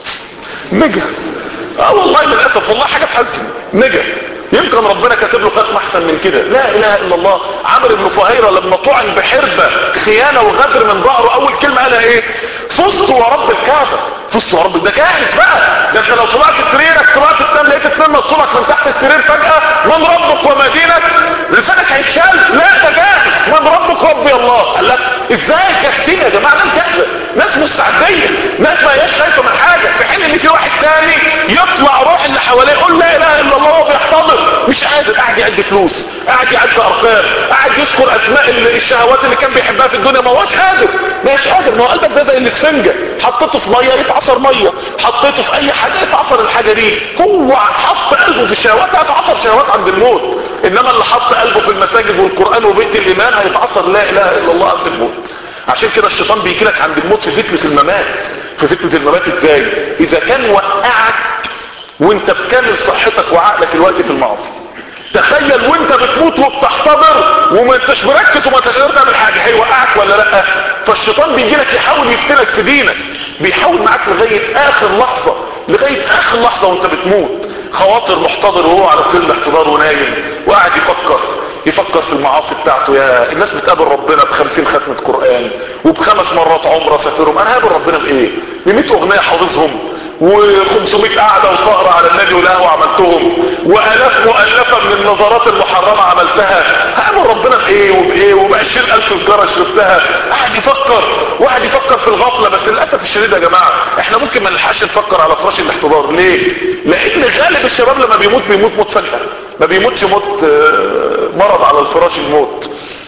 نجا اه والله للأسف والله حاجة تحزن نجا يمكن ربنا كاتب له ختمة احسن من كده لا اله الا الله عمرو بن فهيرة لما طعن بحربة خيانة وغدر من ظهره اول كلمة قالها ايه فزت ورب الكعبة فزت ورب ده جاهز بقى ده انت لو طلعت سريرك طلعت تنام لقيت اتنين نصلك من تحت السرير فجأة من ربك وما دينك لسانك هيتشال لا ده جاهز من ربك ربي الله قال لك ازاي جاهزين يا جماعة ناس جاهزة ناس مستعدية ناس ما هياش خايفة من حاجة في حين ان في واحد تاني يطلع روح اللي حواليه يقول لا اله الا الله وهو بيحتضر مش قادر قاعد يعد فلوس قاعد يعد ارقام قاعد يذكر اسماء الشهوات اللي كان بيحبها في الدنيا ما هوش قادر ما هوش قادر ما هو قلبك ده زي الاسفنجة حطيته في مية يتعصر مية حطيته في اي حاجة يتعصر الحاجة دي هو حط قلبه في الشهوات هيتعصر شهوات عند الموت انما اللي حط قلبه في المساجد والقرآن وبيت الايمان هيتعصر لا اله الا الله عند الموت عشان كده الشيطان بيجي لك عند الموت في فتنة الممات في فتنة الممات ازاي اذا كان وقعك وانت بكامل صحتك وعقلك الوقت في المعاصي تخيل وانت بتموت وبتحتضر وما انتش مركز وما انتش قادر تعمل حاجه هيوقعك ولا لا فالشيطان بيجي لك يحاول يفتنك في دينك بيحاول معاك لغايه اخر لحظه لغايه اخر لحظه وانت بتموت خواطر محتضر وهو على سرير الاحتضار ونايم وقاعد يفكر يفكر في المعاصي بتاعته يا الناس بتقابل ربنا بخمسين ختمة قرآن وبخمس مرات عمره سافرهم انا هقابل ربنا بايه بمئة اغنية حافظهم و500 قعدة وسهرة على النادي والقهوة عملتهم والاف مؤلفة من النظرات المحرمة عملتها هقابل ربنا بايه وبايه وبعشرين الف سجارة شربتها قاعد يفكر واحد يفكر في الغفلة بس للأسف الشديد يا جماعة احنا ممكن ما نلحقش نفكر على فراش الاحتضار ليه لان غالب الشباب لما بيموت بيموت موت فجأة ما بيموتش موت آه، مرض على الفراش الموت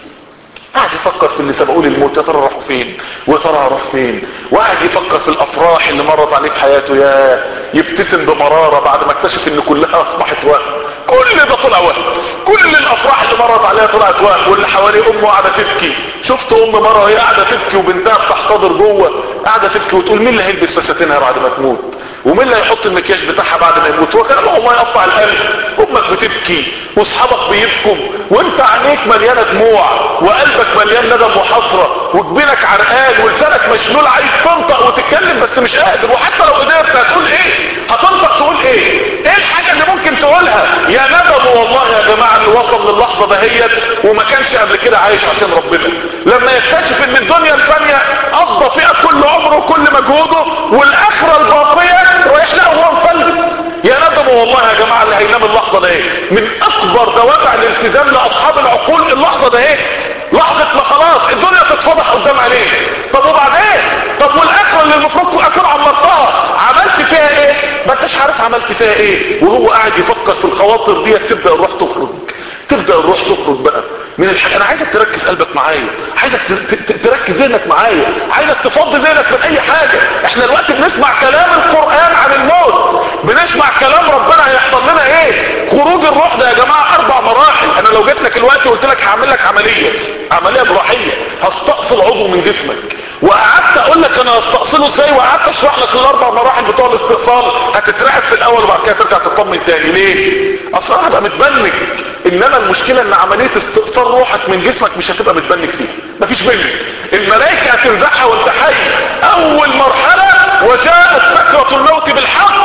قاعد يفكر في اللي سبقوا لي الموت يا ترى راحوا فين ويا ترى هروح فين وقاعد يفكر في الافراح اللي مرت عليه في حياته يا يبتسم بمراره بعد ما اكتشف ان كلها اصبحت وهم كل ده طلع وهم كل الافراح اللي مرت عليها طلعت وهم واللي حواليه امه قاعده تبكي شفت ام مره وهي قاعده تبكي وبنتها بتحتضر جوه قاعده تبكي وتقول مين اللي هيلبس فساتينها بعد ما تموت ومين اللي هيحط المكياج بتاعها بعد ما يموت هو كلام والله يقطع القلب امك بتبكي واصحابك بيبكوا وانت عينيك مليانه دموع وقلبك مليان ندم وحسره وجبينك عرقان ولسانك مشلول عايز تنطق وتتكلم بس مش قادر وحتى لو قدرت هتقول ايه هتنطق تقول ايه ايه الحاجه اللي ممكن تقولها يا ندم والله يا جماعه اللي وصل للحظه دهيت وما كانش قبل كده عايش عشان ربنا لما يكتشف ان الدنيا الفانيه قضى فيها كل عمره وكل مجهوده والاخره الباقيه رايح لها وهو مفلس يا ندم والله يا جماعه اللي هينام اللحظه ده ايه من اكبر دوافع الالتزام لاصحاب العقول اللحظه ده ايه لحظه ما خلاص الدنيا تتفضح قدام عينيك طب وبعدين طب والاخره اللي المفروض اكون عمرتها عملت فيها ايه ما انتش عارف عملت فيها ايه وهو قاعد يفكر في الخواطر دي تبدا الروح تخرج تبدا الروح تخرج بقى من الحاجة انا عايزك تركز قلبك معايا عايزك ت- ت- تركز ذهنك معايا عايزك تفضي ذهنك من اي حاجة احنا دلوقتي بنسمع كلام القرآن عن الموت بنسمع كلام ربنا هيحصل لنا ايه خروج الروح ده يا جماعة اربع مراحل انا لو جيت لك الوقت وقلت لك هعمل لك عملية عملية جراحية هستأصل عضو من جسمك وقعدت اقول لك انا هستأصله ازاي وقعدت اشرح لك الاربع مراحل بتوع الاستئصال هتترعب في الاول وبعد كده ترجع تطمن تاني ليه اصلا هبقى متبنج انما المشكلة ان عملية استئصال روحك من جسمك مش هتبقى متبنج فيها مفيش بنج الملائكة هتنزعها وانت حي اول مرحلة وجاءت سكرة الموت بالحق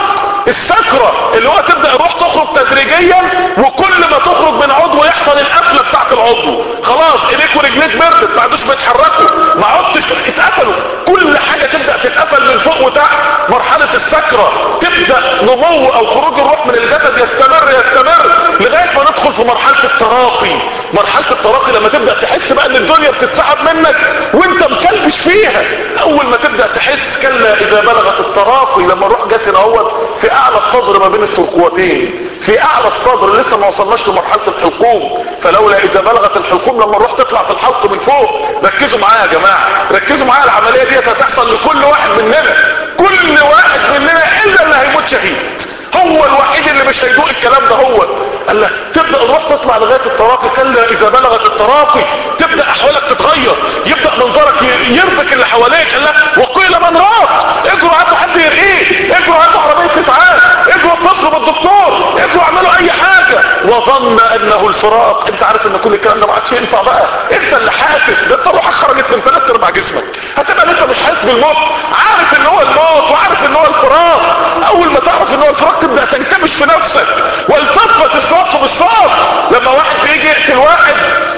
السكرة اللي هو تبدأ الروح تخرج تدريجيا وكل ما تخرج من عضو يحصل القفلة بتاعت العضو خلاص ايديك ورجليك بردت ما عادوش بيتحركوا ما عدتش اتقفلوا كل حاجة تبدأ تتقفل من فوق وتحت مرحلة السكرة تبدأ نمو او خروج الروح من الجسد يستمر يستمر لغاية ما ندخل في مرحلة التراقي مرحلة التراقي لما تبدأ تحس بقى ان الدنيا بتتسحب منك وانت مكلبش فيها اول ما تبدأ تحس كلا اذا بلغت التراقي لما الروح جت هنا اهوت في اعلى الصدر ما بين الترقوتين في اعلى الصدر لسه ما وصلناش لمرحلة الحلقوم فلولا اذا بلغت الحلقوم لما الروح تطلع في الحلق من فوق ركزوا معايا يا جماعة ركزوا معايا العملية دي هتحصل لكل واحد مننا كل واحد مننا الا اللي هيموت شهيد هو الوحيد اللي مش هيدوق الكلام ده هو قال له تبدأ الروح تطلع لغاية التراقي كلا اذا بلغت التراقي تبدأ احوالك تتغير يبدأ منظرك ي- يربك اللي حواليك قال له وقيل من راق اجروا هاتوا حد يرقيه اجروا هاتوا عربية اسعاف اجروا اتصلوا بالدكتور اجروا اعملوا اي حاجة وظن انه الفراق انت عارف ان كل الكلام ده ما عادش ينفع بقى انت اللي حاسس ده انت روحك خرجت من ثلاث ارباع جسمك هتبقى انت مش حاسس بالموت عارف ان هو الموت وعارف ان هو الفراق اول ما تعرف ان هو الفراق تبدا تنكمش في نفسك والتفت الساق بالساق لما واحد بيجي يقتل واحد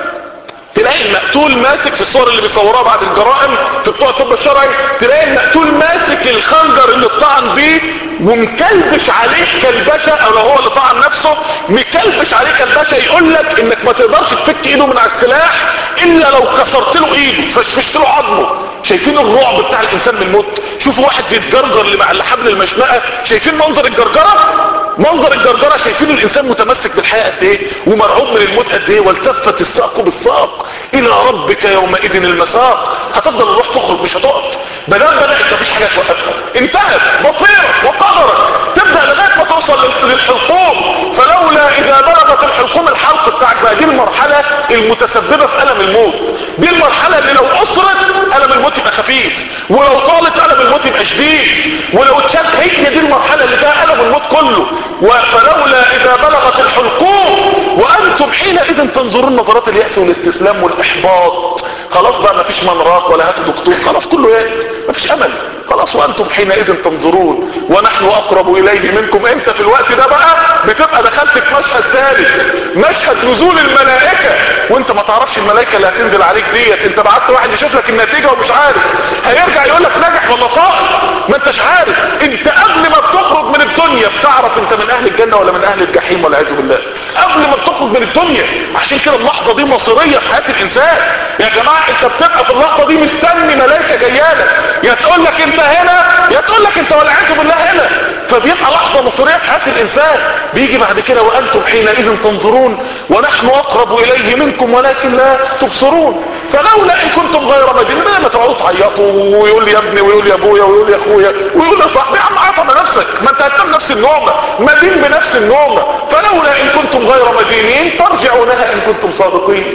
تلاقي المقتول ماسك في الصور اللي بيصوروها بعد الجرائم في بتوع الطب الشرعي تلاقي المقتول ماسك الخنجر اللي اتطعن بيه ومكلبش عليه كلبشه او لو هو اللي طعن نفسه مكلبش عليه كلبشه يقول لك انك ما تقدرش تفك ايده من على السلاح الا لو كسرت له ايده فشفشت له عظمه شايفين الرعب بتاع الانسان من الموت شوفوا واحد بيتجرجر لمع- لحبل المشنقه شايفين منظر الجرجره منظر الجرجره شايفين الانسان متمسك بالحياه قد ايه ومرعوب من الموت قد ايه والتفت الساق بالساق الى ربك يومئذ المساق هتفضل الروح تخرج مش هتقف بدل بدات مفيش حاجه توقفها انتهت بصيرك وقدرك تبدا لغايه ما توصل لل- للحلقوم فلولا اذا بلغت الحلقوم الحلق بتاعك بقى دي المرحله المتسببه في الم الموت دي المرحله اللي لو اسرت الم الموت يبقى خفيف ولو طالت الم الموت يبقى شديد ولو اتشد هي دي المرحله اللي فيها الم الموت كله فلولا اذا بلغت الحلقوم وانتم حينئذ تنظرون نظرات اليأس والاستسلام والاحباط خلاص بقى مفيش من راق ولا هاتوا دكتور خلاص كله يأس مفيش امل خلاص وانتم حينئذ تنظرون ونحن اقرب اليه منكم انت في الوقت ده بقى بتبقى دخلت في مشهد ثالث مشهد نزول الملائكة وانت ما تعرفش الملائكة اللي هتنزل عليك ديت انت بعت واحد يشوف لك النتيجة ومش عارف هيرجع يقول لك نجح ولا صائب ما انتش عارف انت قبل ما بتخرج من الدنيا بتعرف انت من اهل الجنة ولا من اهل الجحيم والعياذ بالله قبل ما بتخرج من الدنيا عشان كده اللحظة دي مصيرية في حياة الانسان يا جماعة انت بتبقى في اللحظة دي مستني ملائكة جايالك يا تقول لك انت هنا يا تقول لك انت والعياذ بالله هنا فبيبقى لحظة مصيرية في حياة الانسان بيجي بعد كده وانتم حينئذ تنظرون ونحن اقرب اليه منكم ولكن لا تبصرون فلولا ان كنتم غير مدينين ما تقعدوا تعيطوا ويقول لي يا ابني ويقول لي يا ابويا ويقول لي يا اخويا ويقول لي يا صاحبي يا عم عطى نفسك ما انت هتنام نفس النومه مدين بنفس النومه فلولا ان كنتم غير مدينين ترجعونها ان كنتم صادقين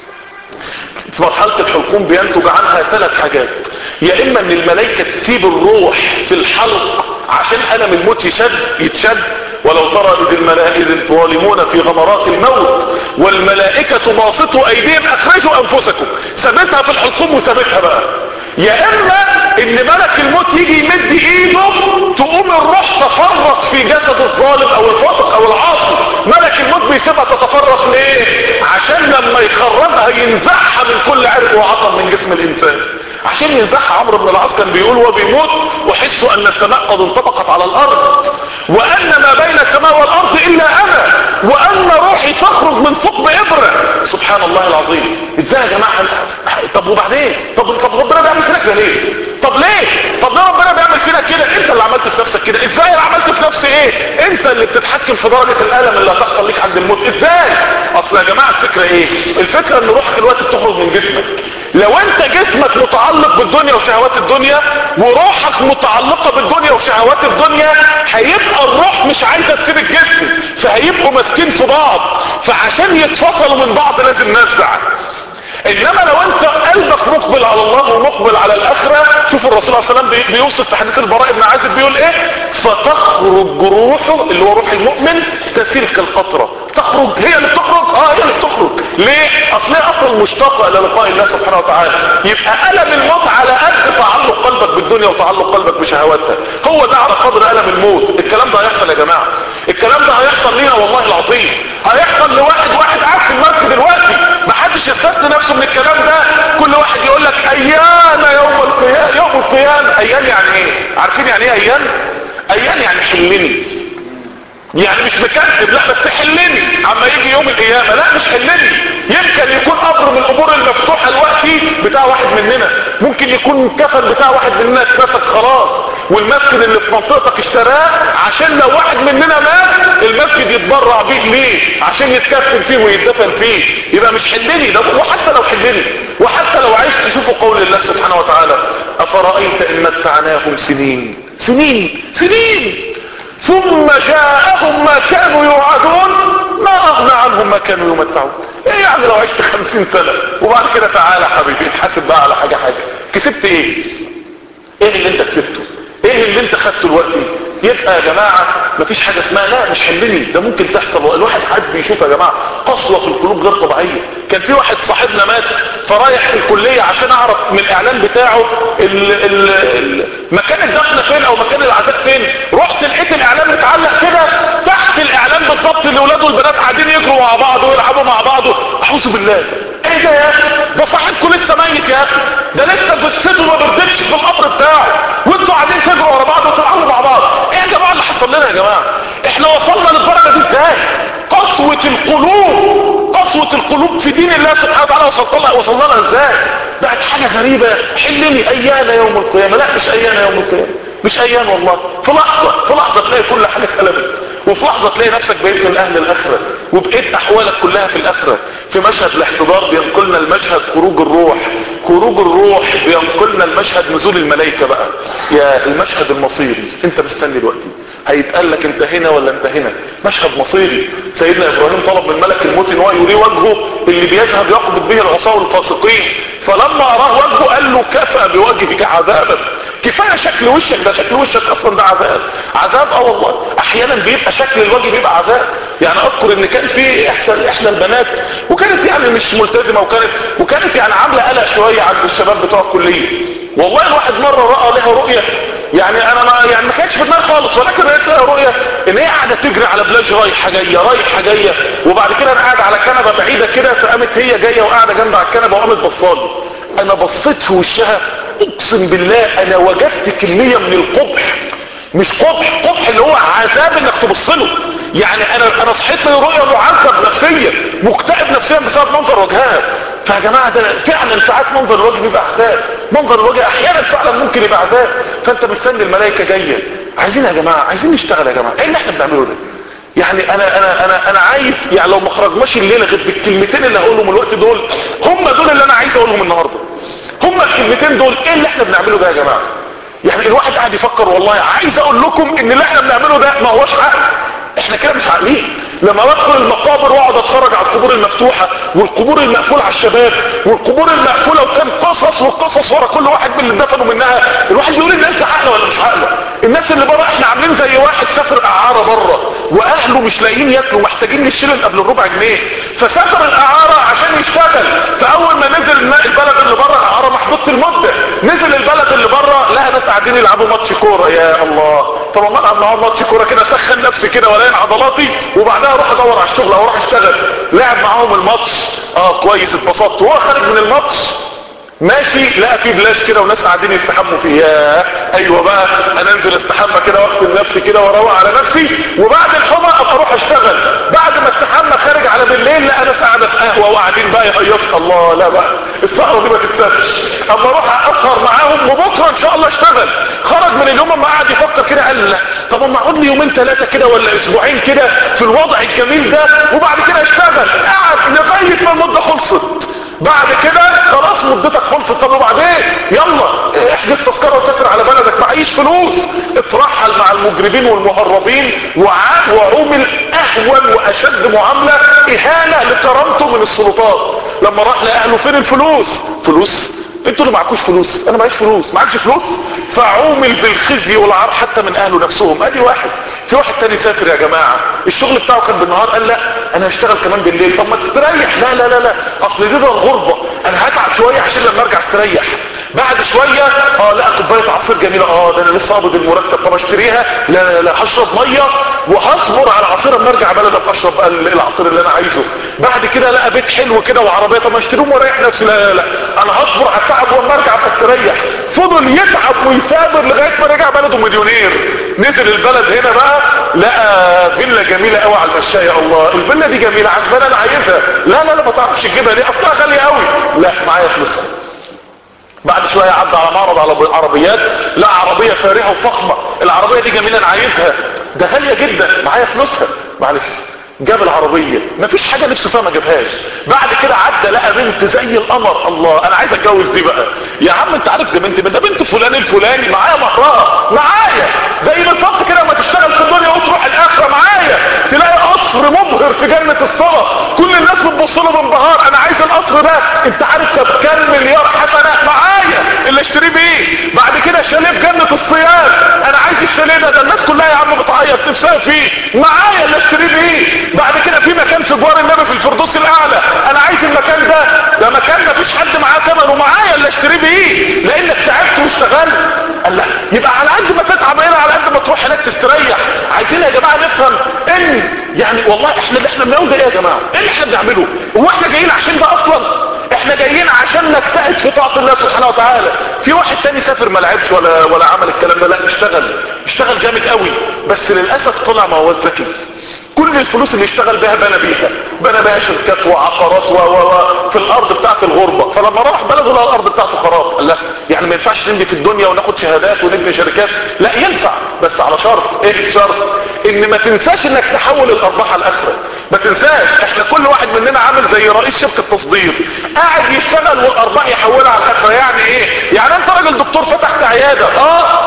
في مرحلة الحلقوم بينتج عنها ثلاث حاجات يا اما ان الملائكة تسيب الروح في الحلق عشان ألم الموت يشد يتشد ولو ترى إذ الملائكة الظالمون في غمرات الموت والملائكة باسطوا أيديهم أخرجوا أنفسكم ثبتها في الحلقوم وثبتها بقى يا إما إن ملك الموت يجي يمد إيده تقوم الروح تفرق في جسد الظالم أو الفاسق أو العاصي ملك الموت بيسيبها تتفرق ليه؟ عشان لما يخرجها ينزعها من كل عرق وعصب من جسم الإنسان عشان ينزعها عمرو بن العاص كان بيقول وهو بيموت احس ان السماء قد انطبقت على الارض وان ما بين السماء والارض الا انا وان روحي تخرج من ثقب ابره سبحان الله العظيم ازاي يا جماعه طب وبعدين طب طب ربنا بيعمل فينا كده ليه طب ليه طب ليه ربنا بيعمل فينا كده انت اللي عملت في نفسك كده ازاي انا عملت في نفسي ايه انت اللي بتتحكم في درجه الالم اللي هتحصل ليك عند الموت ازاي اصل يا جماعه الفكره ايه الفكره ان روحك دلوقتي بتخرج من جسمك لو انت جسمك متعلق بالدنيا وشهوات الدنيا وروحك متعلقة بالدنيا وشهوات الدنيا هيبقى الروح مش عايزة تسيب الجسم فهيبقوا ماسكين في بعض فعشان يتفصلوا من بعض لازم نزع انما لو انت قلبك مقبل على الله ومقبل على الاخرة شوف الرسول عليه السلام بيوصف في حديث البراء بن عازب بيقول ايه فتخرج روحه اللي هو روح المؤمن تسيل كالقطرة تخرج هي اللي بتخرج اه هي اللي بتخرج ليه اصل هي اصلا مشتاقه الى لقاء الله سبحانه وتعالى يبقى الم الموت على قد تعلق قلبك بالدنيا وتعلق قلبك بشهواتها هو ده على قدر الم الموت الكلام ده هيحصل يا جماعه الكلام ده هيحصل لينا والله العظيم هيحصل لواحد واحد قاعد في المركب دلوقتي ما حدش يستثني نفسه من الكلام ده كل واحد يقول لك ايام يوم القيامه يوم القيامه ايام يعني ايه عارفين يعني ايه ايام ايام يعني حلني يعني مش مكذب لا بس حلني عما يجي يوم القيامة لا مش حلني يمكن يكون امر من الامور المفتوحة الوقتي بتاع واحد مننا ممكن يكون كفن بتاع واحد مننا اتمسك خلاص والمسجد اللي في منطقتك اشتراه عشان لو واحد مننا مات المسجد يتبرع بيه ليه عشان يتكفن فيه ويتدفن فيه يبقى مش حلني ده وحتى لو حلني وحتى لو عشت تشوفوا قول الله سبحانه وتعالى افرأيت ان متعناهم سنين سنين سنين ثم جاءهم ما كانوا يوعدون ما اغنى عنهم ما كانوا يمتعون ايه يعني لو عشت خمسين سنة وبعد كده تعالى حبيبي اتحاسب بقى على حاجة حاجة كسبت ايه ايه اللي انت كسبته ايه اللي انت خدته دلوقتي يبقى يا جماعة مفيش حاجة اسمها لا مش حلني ده ممكن تحصل الواحد حد بيشوف يا جماعة قسوة في القلوب غير طبيعية كان في واحد صاحبنا مات فرايح في الكلية عشان اعرف من الاعلان بتاعه ال ال ال مكان الدفن فين او مكان العزاء فين رحت لقيت الاعلان متعلق كده تحت الاعلان بالظبط الاولاد والبنات قاعدين يجروا مع بعض ويلعبوا مع بعض اعوذ بالله ايه ده يا اخي ده صاحبكم لسه ميت يا اخي ده لسه جثته ما بردتش في القبر بتاعه وانتوا قاعدين تجروا ورا بعض وتلعبوا مع بعض ايه يا جماعه اللي حصل لنا يا جماعه احنا وصلنا للدرجه دي ازاي قسوه القلوب قسوه القلوب في دين الله سبحانه وتعالى وصلت لها وصلنا لها ازاي بقت حاجه غريبه حلني ايانا يوم القيامه لا مش ايانا يوم القيامه مش ايان والله في لحظه في لحظه تلاقي كل حاجه اتقلبت وفي لحظة تلاقي نفسك بقيت من اهل الاخرة وبقيت احوالك كلها في الاخرة في مشهد الاحتضار بينقلنا المشهد خروج الروح خروج الروح بينقلنا المشهد نزول الملائكة بقى يا المشهد المصيري انت مستني دلوقتي هيتقال لك انت هنا ولا انت هنا مشهد مصيري سيدنا ابراهيم طلب من ملك الموت ان هو يريه وجهه اللي بيذهب يقبض به العصاه والفاسقين فلما اراه وجهه قال له كفى بوجهك عذابا كفايه شكل وشك ده شكل وشك اصلا ده عذاب عذاب اه والله احيانا بيبقى شكل الوجه بيبقى عذاب يعني اذكر ان كان في احدى احدى البنات وكانت يعني مش ملتزمه وكانت وكانت يعني عامله قلق شويه عند الشباب بتوع الكليه والله الواحد مره راى لها رؤيه يعني انا ما يعني ما كانتش في دماغي خالص ولكن لقيت لها رؤيه ان هي قاعده تجري على بلاج رايحه جايه رايحه جايه وبعد كده انا قاعد على كنبه بعيده كده فقامت هي جايه وقاعده جنب على الكنبه وقامت بصالي انا بصيت في وشها اقسم بالله انا وجدت كميه من القبح مش قبح قبح اللي هو عذاب انك تبص له يعني انا انا صحيت من رؤيه معذب نفسيا مكتئب نفسيا بسبب منظر وجهها فيا جماعه ده فعلا ساعات منظر الوجه بيبقى عذاب منظر الوجه احيانا فعلا ممكن يبقى عذاب فانت مستني الملائكه جايه عايزين يا جماعه عايزين نشتغل يا جماعه ايه اللي احنا بنعمله ده يعني انا انا انا انا عايز يعني لو ما خرجناش الليله غير بالكلمتين اللي هقولهم الوقت دول هم دول اللي انا عايز اقولهم النهارده هم الكلمتين دول ايه اللي احنا بنعمله ده يا جماعه يعني الواحد قاعد يفكر والله عايز اقول لكم ان اللي احنا بنعمله ده ما هوش عقل احنا كده مش عاقلين لما بدخل المقابر واقعد اتفرج على القبور المفتوحه والقبور المقفوله على الشباب والقبور المقفوله وكان قصص وقصص ورا كل واحد من اللي دفنوا منها الواحد بيقول الناس دي عاقله ولا مش عاقله الناس اللي بره احنا عاملين زي واحد سافر اعاره بره واهله مش لاقيين ياكلوا محتاجين للشلن قبل الربع جنيه فسافر الاعاره عشان يشتغل فاول ما نزل البلد اللي بره الاعاره محدوده المده نزل البلد اللي بره لقى ناس قاعدين يلعبوا ماتش كوره يا الله طب ما العب معاهم ماتش كوره كده سخن نفسي كده ولاقي عضلاتي وبعدها اروح ادور على الشغل او اروح اشتغل لعب معاهم الماتش اه كويس اتبسطت وهو خارج من الماتش ماشي لقى في بلاش كده وناس قاعدين يستحموا فيه ياه ايوه بقى انا انزل استحمى كده واغسل نفسي كده واروق على نفسي وبعد الحمى ابقى اروح اشتغل بعد ما استحمى خارج على بالليل لقى ناس قاعده في قهوه وقاعدين بقى يهيصوا الله لا بقى السهره دي ما تتسابش اما اروح اسهر معاهم وبكره ان شاء الله اشتغل خرج من اليوم اما قعد يفكر كده قال لا طب اما اقعد لي يومين ثلاثه كده ولا اسبوعين كده في الوضع الجميل ده وبعد كده اشتغل قعد لغايه ما المده خلصت بعد كده خلاص مدتك خلصت طب وبعدين يلا احجز تذكره وسافر على بلدك معيش فلوس اترحل مع المجرمين والمهربين وعاد وعمل اهون واشد معامله اهانه لكرامته من السلطات لما راح لاهله فين الفلوس فلوس انتوا اللي معكوش فلوس انا معيش فلوس معكش فلوس فعومل بالخزي والعار حتى من اهله نفسهم ادي واحد في واحد تاني سافر يا جماعة الشغل بتاعه كان بالنهار قال لا انا هشتغل كمان بالليل طب ما تستريح لا لا لا لا اصل دي ده الغربة انا هتعب شوية عشان لما ارجع استريح بعد شوية اه لا كوباية عصير جميلة اه ده انا لسه قابض المرتب طب اشتريها لا لا لا هشرب مية وهصبر على عصير اما ارجع بلد ابقى اشرب العصير اللي انا عايزه بعد كده لقى بيت حلو كده وعربية طب ما اشتريهم واريح نفسي لا لا لا انا هصبر على التعب واما ارجع بستريح فضل يتعب ويثابر لغاية ما رجع بلده مليونير نزل البلد هنا بقى لقى فيلا جميلة قوي على المشاية يا الله الفيلا دي جميلة عجباني انا عايزها لا لا لا ما تعرفش تجيبها ليه اصلها غالية قوي لا معايا فلوسها بعد شوية عدى على معرض على عربيات لا عربية فارهة وفخمة العربية دي جميلة انا عايزها ده غالية جدا معايا فلوسها معلش جاب العربية مفيش حاجة نفسه فيها ما جابهاش بعد كده عدى لقى بنت زي القمر الله انا عايز اتجوز دي بقى يا عم انت عارف ده بنت ده بنت فلان الفلاني معايا مهرها معايا زي بالظبط كده لما تشتغل في الدنيا وتروح الاخره معايا تلاقي قصر مبهر في جنة الصلاة كل الناس بتبص له بانبهار انا عايز القصر ده انت عارف طب كام مليار حسنة معايا اللي اشتريه بيه بعد كده شاليه في جنة الصيام انا عايز الشاليه ده ده الناس كلها يا عم بتعيط نفسها فيه معايا اللي اشتريه بيه بعد كده في مكان في جوار النبي في الفردوس الاعلى انا عايز المكان ده ده مكان ما فيش حد معاه ثمن ومعايا اللي اشتريه بيه لانك تعبت واشتغلت قال لا يبقى على قد ما تتعب هنا على قد ما تروح هناك تستريح عايزين يا جماعه نفهم ان يعني والله احنا اللي احنا بنعمله ده ايه يا جماعه ايه اللي احنا بنعمله هو احنا جايين عشان ده اصلا احنا جايين عشان نجتهد في طاعه الله سبحانه وتعالى في واحد تاني سافر ما لعبش ولا ولا عمل الكلام ده لا اشتغل اشتغل جامد قوي بس للاسف طلع ما هو ذكي كل الفلوس اللي اشتغل بها بنى بيها بنى بها شركات وعقارات و و و في الارض بتاعت الغربة فلما راح بلده لقى الارض بتاعته خراب قال لا يعني ما ينفعش نمضي في الدنيا وناخد شهادات ونبني شركات لا ينفع بس على شرط ايه الشرط ان ما تنساش انك تحول الارباح على الاخره ما تنساش احنا كل واحد مننا عامل زي رئيس شركة تصدير قاعد يشتغل والارباح يحولها على الاخره يعني ايه يعني انت راجل دكتور فتحت عيادة اه تحط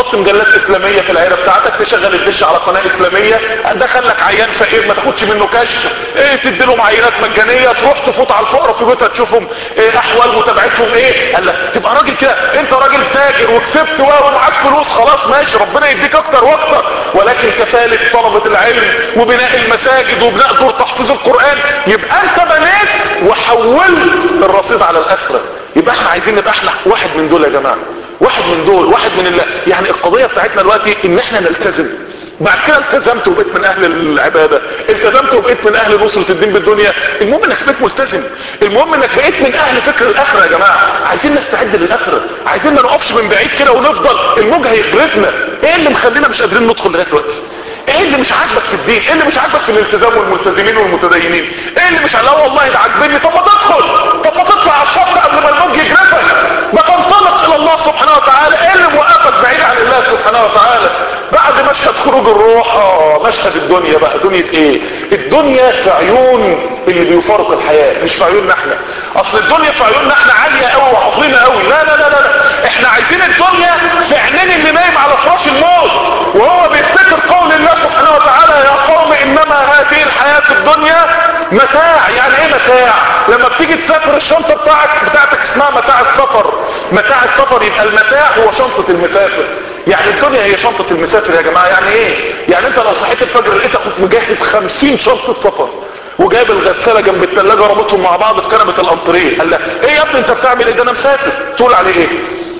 تحط مجلات اسلاميه في العيله بتاعتك تشغل الدش على قناه اسلاميه دخل لك عيان فقير ما تاخدش منه كشف ايه تدي لهم عينات مجانيه تروح تفوت على الفقراء في بيوتها تشوفهم ايه احوال متابعتهم ايه قال لك تبقى راجل كده انت راجل تاجر وكسبت ومعاك فلوس خلاص ماشي ربنا يديك اكتر واكتر ولكن كفاله طلبه العلم وبناء المساجد وبناء دور تحفيظ القران يبقى انت بنيت وحولت الرصيد على الاخره يبقى احنا عايزين نبقى احنا واحد من دول يا جماعه واحد من دول واحد من الله يعني القضيه بتاعتنا دلوقتي ان احنا نلتزم بعد كده التزمت وبقيت من اهل العبادة التزمت وبقيت من اهل نصرة الدين بالدنيا المهم انك بقيت ملتزم المهم انك بقيت من اهل فكر الاخرة يا جماعة عايزين نستعد للاخرة عايزين ما نقفش من بعيد كده ونفضل الموج هيغرفنا ايه اللي مخلينا مش قادرين ندخل لغاية دلوقتي ايه اللي مش عاجبك في الدين ايه اللي مش عاجبك في الالتزام والملتزمين والمتدينين ايه اللي مش لا والله ده عاجبني طب ما تدخل طب ما تطلع على الشط قبل ما الموج يجرفك ما تنطلق الى الله سبحانه وتعالى ايه اللي موقفك بعيد عن الله سبحانه وتعالى بعد مشهد خروج الروح اه مشهد الدنيا بقى دنيا ايه الدنيا في عيون اللي بيفارق الحياة مش في عيوننا احنا اصل الدنيا في عيوننا احنا عالية قوي وعظيمة قوي لا لا لا لا احنا عايزين الدنيا في عينين اللي نايم على فراش الموت وهو بيفتكر قول الله سبحانه وتعالى يا قوم انما هذه الحياة الدنيا متاع يعني ايه متاع لما بتيجي تسافر الشنطة بتاعك بتاعتك اسمها متاع السفر متاع السفر يبقى المتاع هو شنطة المسافر يعني الدنيا هي شنطة المسافر يا جماعة يعني ايه يعني انت لو صحيت الفجر لقيت اخوك مجهز خمسين شنطة سفر وجايب الغسالة جنب التلاجة رابطهم مع بعض في كنبة الانطريه قال لك ايه يا ابني انت بتعمل ايه ده انا مسافر تقول عليه ايه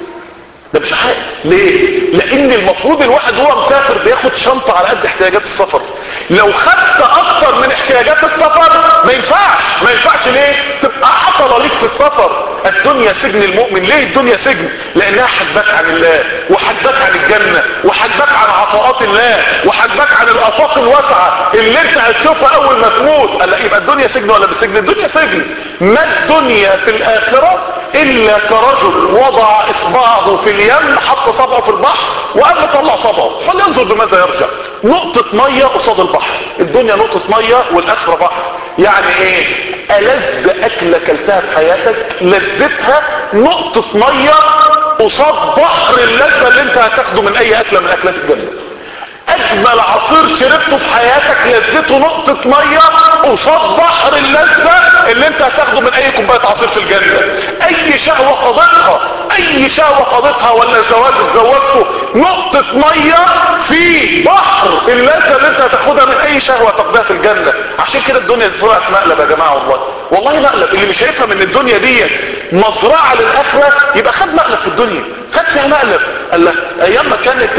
ده مش حق ليه لان المفروض الواحد هو مسافر بياخد شنطة على قد احتياجات السفر لو خدت اكتر من احتياجات السفر ما ينفعش ما ينفعش ليه تبقى عطلة ليك في السفر الدنيا سجن المؤمن ليه الدنيا سجن لانها حجبك عن الله وحجبك عن الجنة وحجبك عن عطاءات الله وحجبك عن الافاق الواسعة اللي انت هتشوفها اول ما تموت قال لا يبقى الدنيا سجن ولا مش سجن الدنيا سجن ما الدنيا في الاخرة الا كرجل وضع اصبعه في اليم حط صبعه في البحر وقام طلع صبعه فلينظر بماذا يرجع نقطة مية قصاد البحر الدنيا نقطة مية والاخرة بحر يعني ايه ألذ أكلة كلتها في حياتك لذتها نقطة مية قصاد بحر اللذة اللي انت هتاخده من اي اكلة من اكلات الجنة اجمل عصير شربته في حياتك لذته نقطة مية قصاد بحر اللذة اللي انت هتاخده من اي كوباية عصير في الجنة اي شهوة قضيتها اي شهوة قضيتها ولا زواج اتزوجته نقطة مية في بحر اللذة اللي انت هتاخدها من اي شهوة تقضيها في الجنة عشان كده الدنيا طلعت مقلب يا جماعة والله والله مقلب اللي مش هيفهم ان الدنيا دي مزرعة للاخرة يبقى خد مقلب في الدنيا خد فيها مقلب قال لك ايام ما كانت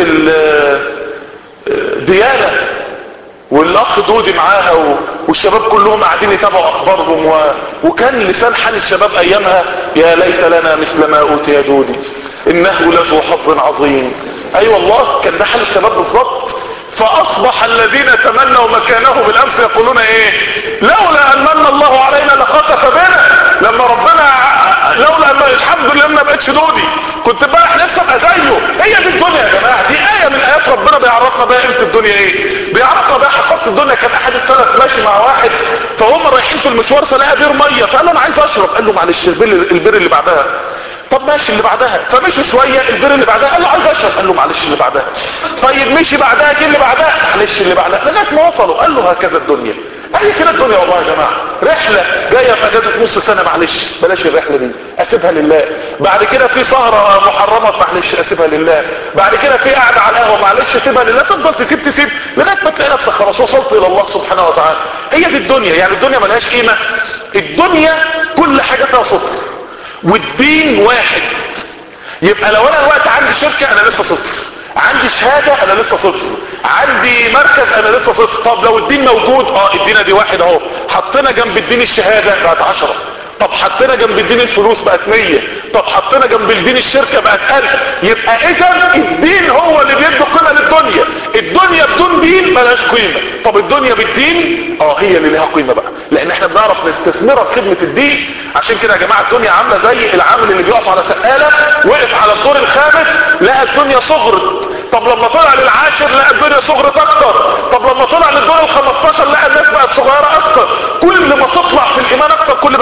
ديانة والاخ دودي معاها و... والشباب كلهم قاعدين يتابعوا اخبارهم و... وكان لسان حال الشباب ايامها يا ليت لنا مثل ما اوتي دودي انه لذو حظ عظيم اي أيوة والله كان ده حال الشباب بالظبط فاصبح الذين تمنوا مكانه بالامس يقولون ايه لولا ان من الله علينا لخسف بنا لما ربنا لولا ان الحمد لله ما بقتش دودي كنت بقى نفسي ابقى زيه هي دي الدنيا يا جماعه دي ايه من ايات ربنا بيعرفنا بقى قيمه الدنيا ايه بيعرفنا بقى حقيقه الدنيا كان احد السلف ماشي مع واحد فهم رايحين في المشوار فلقى بير ميه فقال له انا عايز اشرب قال له معلش البير البير اللي بعدها طب ماشي اللي بعدها فمشي شوية البير اللي بعدها قال له عايز اشرب قال له معلش اللي بعدها طيب مشي بعدها جه اللي بعدها معلش اللي بعدها لغايه ما وصلوا قال له هكذا الدنيا هي كده الدنيا والله يا جماعه رحله جايه في اجازه نص سنه معلش بلاش الرحله دي اسيبها لله بعد كده في سهره محرمه معلش اسيبها لله بعد كده في قعده على القهوه معلش اسيبها لله تفضل تسيب تسيب لغايه ما تلاقي نفسك خلاص وصلت الى الله سبحانه وتعالى هي دي الدنيا يعني الدنيا ملهاش قيمه الدنيا كل حاجه فيها صفر والدين واحد يبقى لو انا الوقت عندي شركة انا لسه صفر عندي شهادة انا لسه صفر عندي مركز انا لسه صفر طب لو الدين موجود اه الدين دي واحد اهو حطينا جنب الدين الشهادة بقت عشرة طب حطينا جنب الدين الفلوس بقت مية طب حطينا جنب الدين الشركة بقت ألف يبقى اذا الدين هو اللي بيدي قيمة للدنيا الدنيا بدون دين ملهاش قيمة طب الدنيا بالدين اه هي اللي لها قيمة بقى لان احنا بنعرف نستثمرها في خدمة الدين عشان كده يا جماعة الدنيا عاملة زي العامل اللي بيقف على سقالة وقف على الدور الخامس لقى الدنيا صغرت طب لما طلع للعاشر لقى الدنيا صغرت اكتر طب لما طلع للدور ال15 لقى الناس بقت صغيرة اكتر كل ما تطلع في الايمان اكتر كل ما تكتشف ان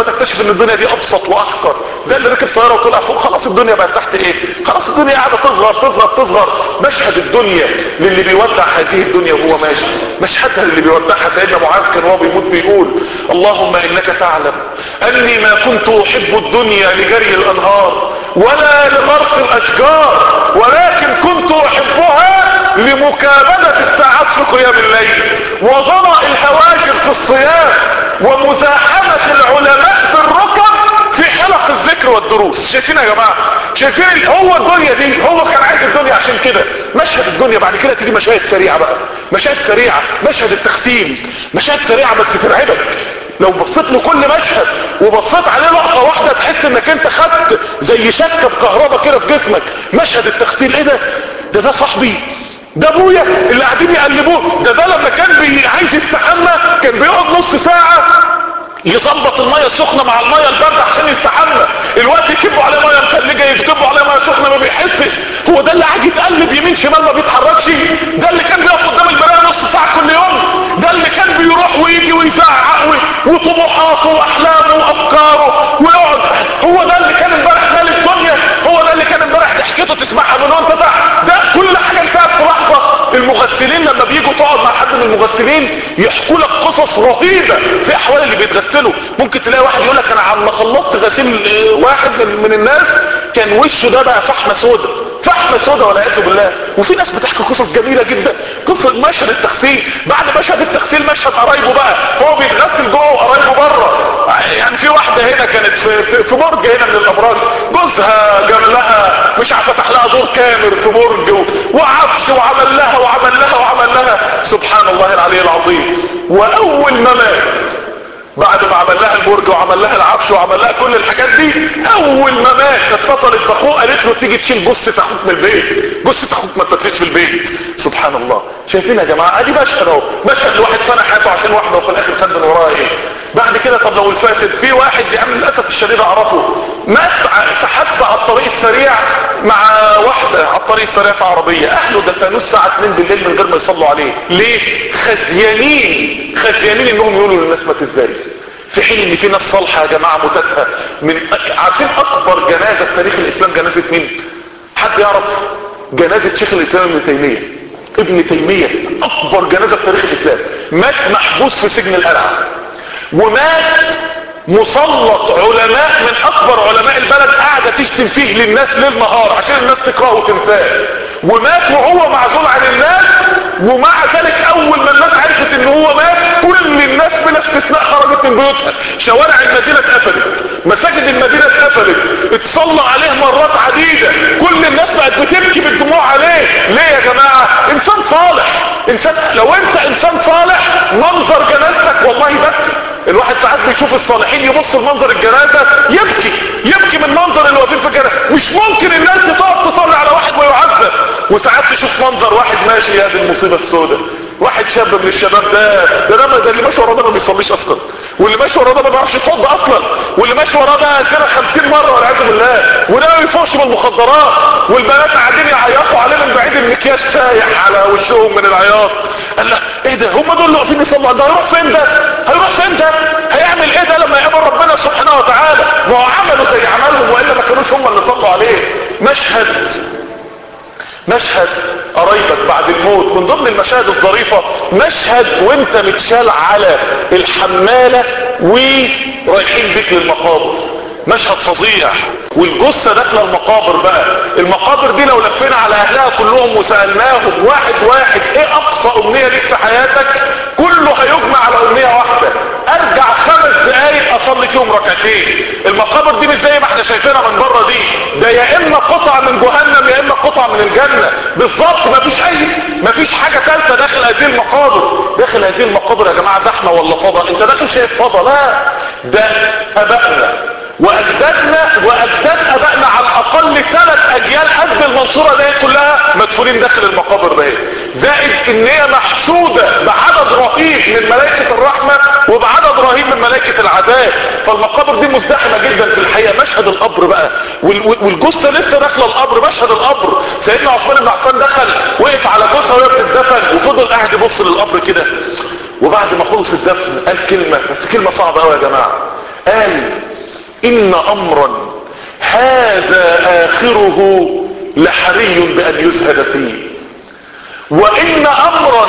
ان الدنيا دي ابسط واحقر ده اللي ركب طياره وطلع فوق خلاص الدنيا بقت تحت ايه خلاص الدنيا قاعده تصغر تصغر تصغر مشهد الدنيا للي بيودع هذه الدنيا وهو ماشي مشهدها اللي بيودعها سيدنا معاذ كان وهو بيموت بيقول اللهم انك تعلم اني ما كنت احب الدنيا لجري الانهار ولا لغرس الاشجار ولكن كنت احبها لمكابدة الساعات في قيام الليل وظمأ الهواجر في الصيام ومزاحمة العلماء بالركب في حلق الذكر والدروس شايفين يا جماعة شايفين هو الدنيا دي هو كان عايز الدنيا عشان كده مشهد الدنيا بعد كده تيجي مشاهد سريعة بقى مشاهد سريعة مشهد التخسيم مشاهد سريعة بس ترعبك لو بصيت لكل مشهد وبصيت عليه لقطة واحدة تحس انك انت خدت زي شكة بكهرباء كده في جسمك مشهد التغسيل ايه ده ده ده صاحبي ده ابويا اللي قاعدين يقلبوه ده ده لما كان بي عايز يستحمى كان بيقعد نص ساعة يظبط المية السخنة مع المية الباردة عشان يستحمى الوقت يكبوا عليه مية مثلجة يكتبوا عليه مية سخنة ما بيحسش هو ده اللي قاعد يتقلب يمين شمال ما بيتحركش ده اللي كان بيقف قدام المراية نص ساعة كل يوم ده اللي كان بيروح ويجي ويزعق و- وطموحاته واحلامه وافكاره ويقعد هو ده اللي كان امبارح مال الدنيا هو ده اللي كان امبارح ضحكته تسمعها من وانت تحت ده كل حاجة انتهت في لحظة المغسلين لما بيجوا تقعد مع حد من المغسلين يحكوا لك قصص رهيبة في احوال اللي بيتغسلوا ممكن تلاقي واحد يقول لك انا عم خلصت غسيل آه، واحد من, من الناس كان وشه ده بقى فحمة سودا فحمة سودا والعياذ بالله وفي ناس بتحكي قصص جميلة جدا قصة مشهد التغسيل بعد مشهد التغسيل مشهد قرايبه بقى هو بيتغسل جوه وقرايبه بره يعني في واحدة هنا كانت في, في, في برج هنا من الابراج جوزها جاب لها مش عارف فتح لها دور كامل في برج و- وعفش وعمل لها وعمل لها وعمل لها سبحان الله العلي العظيم واول ما مات بعد ما عمل لها البرج وعمل لها العفش وعمل لها كل الحاجات دي اول ما مات اتصلت باخوه قالت له تيجي تشيل جثه اخوك من البيت جثه اخوك ما تدفنش في البيت سبحان الله شايفين يا جماعه ادي مشهد اهو مشهد لواحد فنى حياته عشان واحده وفي الاخر خد من وراها ايه بعد كده طب لو الفاسد في واحد يعني للاسف الشديد اعرفه مات ع- في حادثه على الطريق السريع مع واحده على الطريق السريع في عربيه اهله دفنوه الساعه 2 بالليل من غير ما يصلوا عليه ليه خزيانين خزيانين انهم يقولوا للناس مات ازاي في حين ان في ناس صالحه يا جماعه موتاتها من عارفين اكبر جنازه في تاريخ الاسلام جنازه مين حد يعرف جنازه شيخ الاسلام ابن تيميه ابن تيميه اكبر جنازه في تاريخ الاسلام مات محبوس في سجن القلعه ومات مسلط علماء من اكبر علماء البلد قاعدة تشتم فيه للناس ليل نهار عشان الناس تكرهه وتنساه ومات وهو معزول عن الناس ومع ذلك اول ما الناس عرفت ان هو مات كل الناس بلا استثناء خرجت من بيوتها شوارع المدينة اتقفلت مساجد المدينة اتقفلت اتصلى عليه مرات عديدة كل الناس بقت بتبكي بالدموع عليه ليه يا جماعة انسان صالح انسان لو انت انسان صالح منظر جنازتك والله بكي الواحد ساعات بيشوف الصالحين يبص لمنظر الجنازة يبكي يبكي من منظر اللي واقفين في الجنازة مش ممكن الناس تقف تصلي على واحد ويعذب وساعات تشوف منظر واحد ماشي يا دي المصيبة السوداء واحد شاب من الشباب ده ده ده, ده اللي ماشي وراه ده ما بيصليش اصلا واللي ماشي وراه ده ما بيعرفش يتوضى اصلا واللي ماشي وراه ده سنة خمسين مرة والعياذ بالله وده ما بيفوقش من المخدرات والبنات قاعدين يعيطوا عليه من بعيد المكياج سايح على وشهم من العياط قال له ايه ده هم دول اللي واقفين يصلوا ده هيروح فين ده هيروح فين ده هيعمل ايه ده لما يقابل ربنا سبحانه وتعالى ما هو عملوا زي عملهم والا ما كانوش هم اللي صلوا عليه مشهد مشهد قرايبك بعد الموت من ضمن المشاهد الظريفة مشهد وانت متشال على الحمالة ورايحين بيك للمقابر مشهد فظيع والجثة داخله المقابر بقى المقابر دي لو لفينا على اهلها كلهم وسألناهم واحد واحد ايه اقصى امنية ليك في حياتك كله هيجمع على امنية واحدة ارجع خمس دقايق اصلي فيهم ركعتين المقابر دي مش زي ما احنا شايفينها من بره دي ده يا اما قطعة من جهنم يا اما قطعة من الجنة بالظبط مفيش اي مفيش حاجة ثالثة داخل هذه المقابر داخل هذه المقابر يا جماعة زحمة ولا فضا انت داخل شايف فضا لا ده ابائنا واجدادنا واجداد ابائنا على الاقل ثلاث اجيال قد المنصورة دي كلها مدفونين داخل المقابر دي زائد ان هي محشودة بعدد رهيب من ملائكة الرحمة وبعدد رهيب من ملائكة العذاب فالمقابر دي مزدحمة جدا في الحقيقة مشهد القبر بقى وال- وال- والجثة لسه داخلة القبر مشهد القبر سيدنا عثمان بن عفان دخل وقف على جثة وهي بتدفن وفضل قاعد يبص للقبر كده وبعد ما خلص الدفن قال كلمة بس كلمة صعبة قوي يا جماعة قال ان امرا هذا اخره لحري بان يزهد فيه وان امرا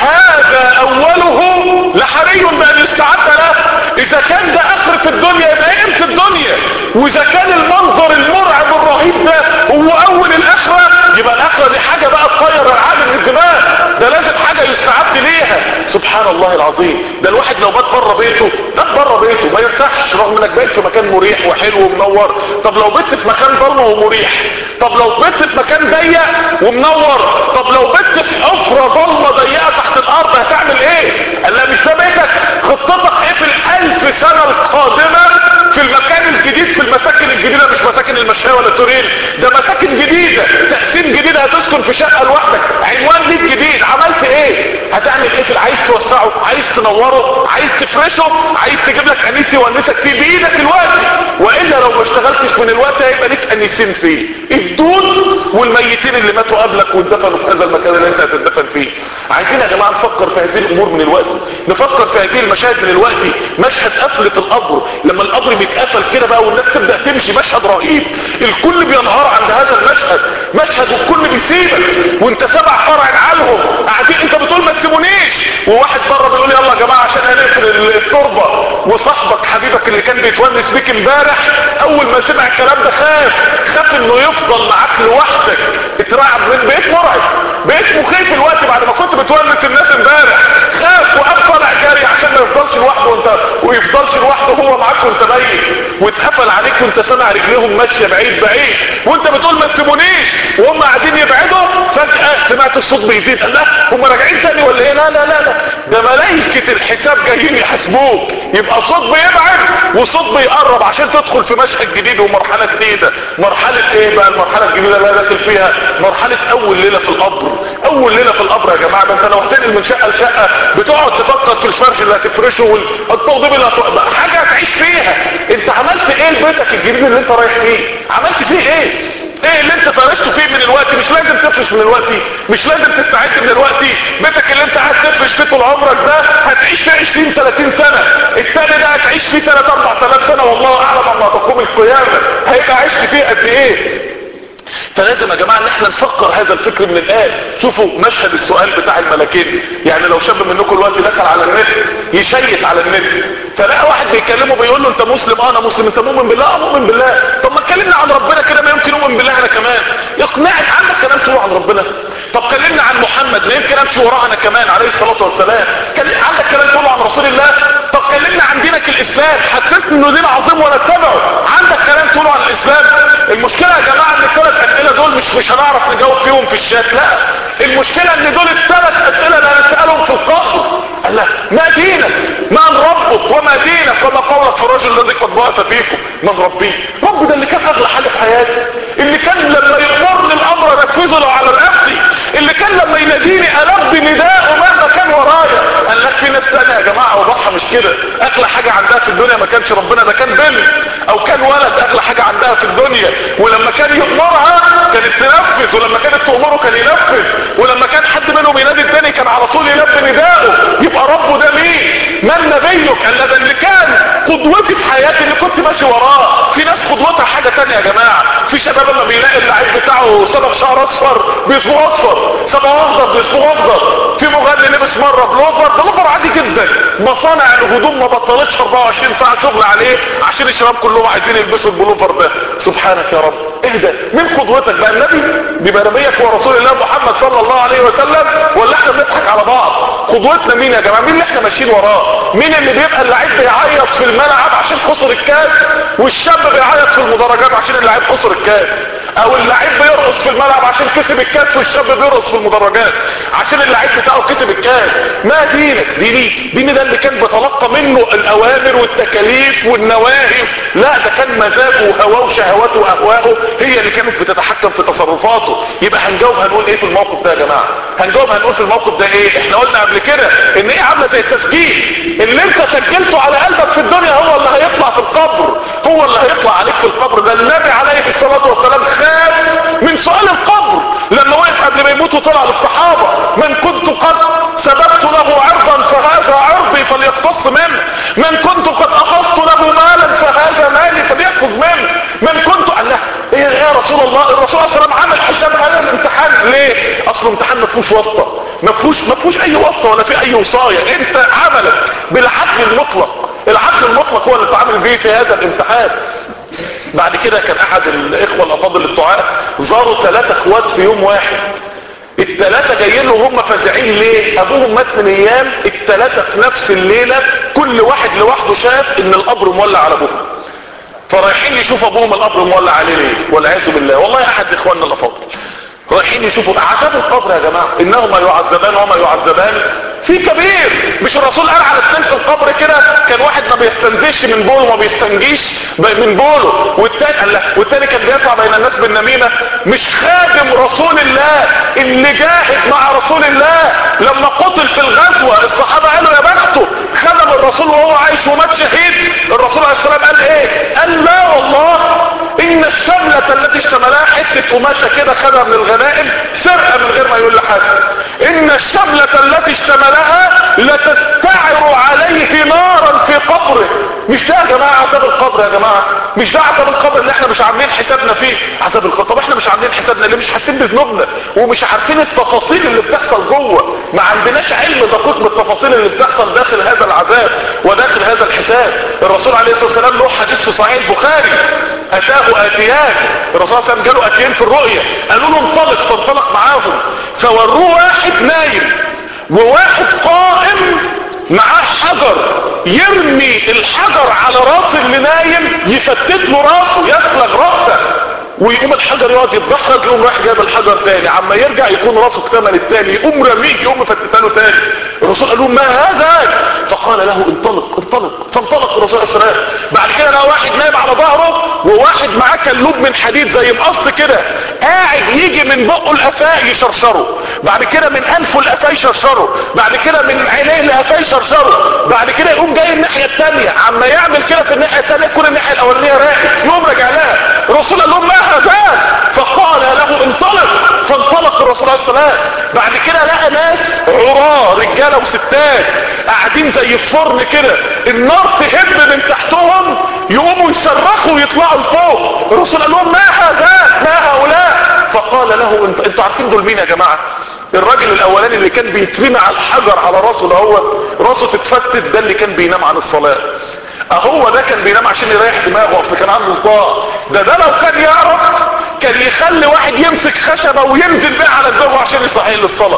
هذا اوله لحري بان يستعد له اذا كان ده اخرة الدنيا يبقى ايه قيمة الدنيا واذا كان المنظر المرعب الرهيب ده هو اول الاخرة يبقى الاخرة دي حاجة بقى تطير العالم من الدماغ ده لازم حاجة يستعد ليها سبحان الله العظيم ده الواحد لو بات بره بيته بات بره بيته ما يرتاحش رغم انك بقيت في مكان مريح وحلو ومنور طب لو بيت في مكان ضلمه ومريح طب لو بيت في مكان ضيق ومنور طب لو بيت في حفرة ضلمه ضيقة تحت الارض هتعمل ايه قال لا مش ده بيتك خطتك ايه في الالف سنة القادمة في المكان الجديد في المساكن الجديدة مش مساكن المشاية ولا التورين ده مساكن جديدة تقسيم جديد هتسكن في شقة لوحدك عنوان ليك جديد عملت ايه هتعمل ايه في اللي عايز توسعه عايز تنوره عايز تفرشه عايز تجيب لك انيس يونسك فيه بايدك الوقت والا لو ما اشتغلتش من الوقت هيبقى ليك انيسين فيه الدود والميتين اللي ماتوا قبلك واتدفنوا في هذا المكان اللي انت هتدفن فيه عايزين يا جماعه نفكر في هذه الامور من الوقت نفكر في هذه المشاهد من الوقت مشهد قفله القبر لما القبر بيتقفل كده بقى والناس تبدا تمشي مشهد رهيب الكل بينهار عند هذا المشهد مشهد والكل بيسيبك وانت سبع فرع عنهم قاعدين انت بتقول ما تسيبونيش وواحد بره بيقول يلا يا جماعه عشان هنقفل التربه وصاحبك حبيبك اللي كان بيتونس بيك امبارح اول ما سمع الكلام ده خاف خاف انه يفضل معاك لوحدك اترعب من بقيت مرعب بقيت مخيف الوقت بعد ما كنت بتونس الناس امبارح خاف وقام طالع جاري عشان ما يفضلش لوحده وانت ويفضلش لوحده هو معاك وانت ميت واتقفل عليك وانت سامع رجليهم ماشيه بعيد بعيد وانت بتقول ما تسيبونيش وهم قاعدين يبعدوا فجاه سمعت الصوت بيزيد قال لا هم راجعين تاني ولا ايه لا لا لا لا ده ملائكه الحساب جايين يحاسبوك يبقى صوت بيبعد وصوت بيقرب عشان تدخل في مشهد جديد ومرحله جديده مرحله ايه بقى المرحله الجديده اللي داخل فيها مرحله اول ليله في القبر اول ليله في القبر يا جماعه ده انت لو هتنقل من شقه لشقه بتقعد تفكر في الفرش اللي هتفرشه والتوضيب اللي هتبقى حاجه هتعيش فيها انت عملت ايه لبيتك الجديد اللي انت رايح فيه عملت فيه ايه ايه اللي انت فرشته فيه من الوقت مش لازم تفرش من الوقت مش لازم تستعد من الوقت بيتك اللي انت قاعد تفرش فيه طول عمرك ده هتعيش فيه 20 30 سنه التاني ده هتعيش فيه 3 4000 سنه والله اعلم اما تقوم القيامه هيبقى عشت فيه قد ايه فلازم يا جماعة ان احنا نفكر هذا الفكر من الآن شوفوا مشهد السؤال بتاع الملكين يعني لو شاب منكم الوقت دخل على النت يشيت على النت فلقى واحد بيكلمه بيقول له انت مسلم اه انا مسلم انت مؤمن بالله اه مؤمن بالله طب ما اتكلمنا عن ربنا كده ما يمكن اؤمن بالله انا كمان يقنعك عندك كلام تقوله عن ربنا طب كلمنا عن محمد ما يمكن امشي وراه انا كمان عليه الصلاة والسلام كلم عندك كلام تقوله عن رسول الله طب كلمنا عن دينك الاسلام حسسني انه دين عظيم وانا اتبعه عندك كلام تقوله عن الاسلام المشكلة يا جماعة ان الثلاث اسئلة دول مش مش هنعرف نجاوب فيهم في الشات لا المشكلة ان دول الثلاث اسئلة اللي هنسألهم في القبر قال لا ما دينك من ربك وما دينك وما قولك في الرجل الذي قد بعث فيكم من ربي رب ده اللي كان اغلى حاجة في حياتي اللي كان لما يأمرني الامر انفذه لو على رقبتي اللي كان لما يناديني البي نداءه مهما كان ورايا قال لك في ناس تانية يا جماعة وضحها مش كده اغلى حاجة عندها في الدنيا ما كانش ربنا ده كان بنت او كان ولد اغلى حاجة عندها في الدنيا ولما كان يأمرها كانت تنفذ ولما كانت تأمره كان ينفذ ولما كان حد منهم ينادي التاني كان على طول يلبي نداءه يبقى ربه ده مين من نبيك قال ده اللي كان قدوتي في حياتي اللي كنت ماشي وراه في ناس قدوتها حاجة تانية يا جماعة في شباب لما بيلاقي اللعيب بتاعه صبغ شعر اصفر بيصبغ اصفر صبغ اخضر بيصبغ اخضر في مغني لبس مرة بلوفر بلوفر عادي جدا مصانع الهدوم ما بطلتش 24 ساعة شغل عليه عشان الشباب كلهم عايزين يلبسوا البلوفر ده سبحانك يا رب اهدى مين قدوتك بقى النبي بيبقى نبيك ورسول الله محمد صلى الله عليه وسلم ولا احنا بنضحك على بعض قدوتنا مين يا جماعه مين اللي احنا ماشيين وراه مين اللي بيبقى اللعيب بيعيط في الملعب عشان خسر الكاس والشاب بيعيط في المدرجات عشان اللعيب خسر الكاس او اللعيب بيرقص في الملعب عشان كسب الكاس والشاب بيرقص في المدرجات عشان اللعيب بتاعه كسب الكاس ما دينك ديني ديني ده اللي كان بيتلقى منه الاوامر والتكاليف والنواهي لا ده كان مزاجه وهواه وشهواته واهواءه هي اللي كانت بتتحكم في تصرفاته يبقى هنجاوب هنقول ايه في الموقف ده يا جماعه هنجاوب هنقول في الموقف ده ايه احنا قلنا قبل كده ان ايه عامله زي التسجيل اللي انت سجلته على قلبك في الدنيا هو اللي هيطلع في القبر هو اللي هيطلع عليك في القبر ده النبي عليه الصلاه والسلام خاف من سؤال القبر لما وقف قبل ما يموت وطلع للصحابه من كنت قد سببت له عرضا فهذا عرضي فليقتص منه من كنت قد اخذت له مالا فهذا مالي فليأخذ ليه اصله امتحان ما فيهوش واسطه ما فيهوش ما فيهوش اي واسطه ولا في اي وصايه انت عملك بالعدل المطلق العدل المطلق هو اللي تعامل بيه في هذا الامتحان بعد كده كان احد الاخوه الافاضل الدعاء زاروا ثلاثة اخوات في يوم واحد الثلاثة جايين له هم فزعين ليه ابوهم مات من ايام الثلاثة في نفس الليلة كل واحد لوحده شاف ان القبر مولع على ابوهم فرايحين يشوفوا ابوهم القبر مولع عليه ليه والعياذ بالله والله احد اخواننا الافاضل رايحين يشوفوا عذاب القبر يا جماعة انهما يعذبان وما يعذبان في كبير مش الرسول قال على اثنين في القبر كده كان واحد ما بيستنزفش من بوله وما بيستنجيش من بوله والتاني قال لا والتاني كان بيسعى بين الناس بالنميمة مش خادم رسول الله اللي جاهد مع رسول الله لما قتل في الغزوة الصحابة قالوا يا بخته خدم الرسول وهو عايش ومات شهيد الرسول عليه السلام قال ايه قال لا والله ان الشملة التي اشتملها حتة قماشة كده خدها من الغنائم سرقة من غير ما يقول لحد ان الشملة التي اشتملها لتستعر عليه نارا في قبره مش ده يا جماعة عذاب القبر يا جماعة مش ده عذاب القبر اللي احنا مش عاملين حسابنا فيه عذاب القبر طب احنا مش عاملين حسابنا اللي مش حاسين بذنوبنا ومش عارفين التفاصيل اللي بتحصل جوه ما عندناش علم دقيق بالتفاصيل اللي بتحصل داخل هذا العذاب وداخل هذا الحساب الرسول عليه الصلاة والسلام له حديث في صحيح البخاري اتاه اتيان الرسول صلى الله عليه وسلم جاله اتيان في الرؤية قالوا له انطلق فانطلق معاهم فوروه واحد نايم وواحد قائم معاه حجر يرمي الحجر على راس اللي نايم يفتت له راسه يفلغ راسه ويقوم الحجر يقعد يتدحرج يقوم رايح جايب الحجر تاني عما يرجع يكون راسه اكتمل التاني يقوم رميه يقوم مفتتها له تاني الرسول قال له ما هذا فقال له انطلق انطلق فانطلق الرسول عليه السلام بعد كده لقى واحد نايم على ظهره وواحد معاه كلوب من حديد زي مقص كده قاعد يجي من بقه لقفاه يشرشره بعد كده من انفه لقفاه يشرشره بعد كده من عينيه لقفاه يشرشره بعد كده يقوم جاي الناحيه الثانيه عما يعمل كده في الناحيه الثانيه تكون الناحيه الاولانيه راقد يقوم راجع لها الرسول قال لهم ما هذا فقال له انطلق فانطلق الرسول عليه السلام بعد كده لقى ناس عراة رجاله وستات قاعدين زي الفرن كده النار تهب من تحتهم يقوموا يصرخوا ويطلعوا لفوق الرسول قال لهم ما هذا ما هؤلاء فقال له انت انتوا عارفين دول مين يا جماعه الراجل الاولاني اللي كان بيترمي على الحجر على راسه ده هو راسه تتفتت ده اللي كان بينام عن الصلاه اهو ده كان بينام عشان يريح دماغه اصل كان عنده صداع ده ده لو كان يعرف كان يخلي واحد يمسك خشبه وينزل بيها على دماغه عشان يصحيه للصلاه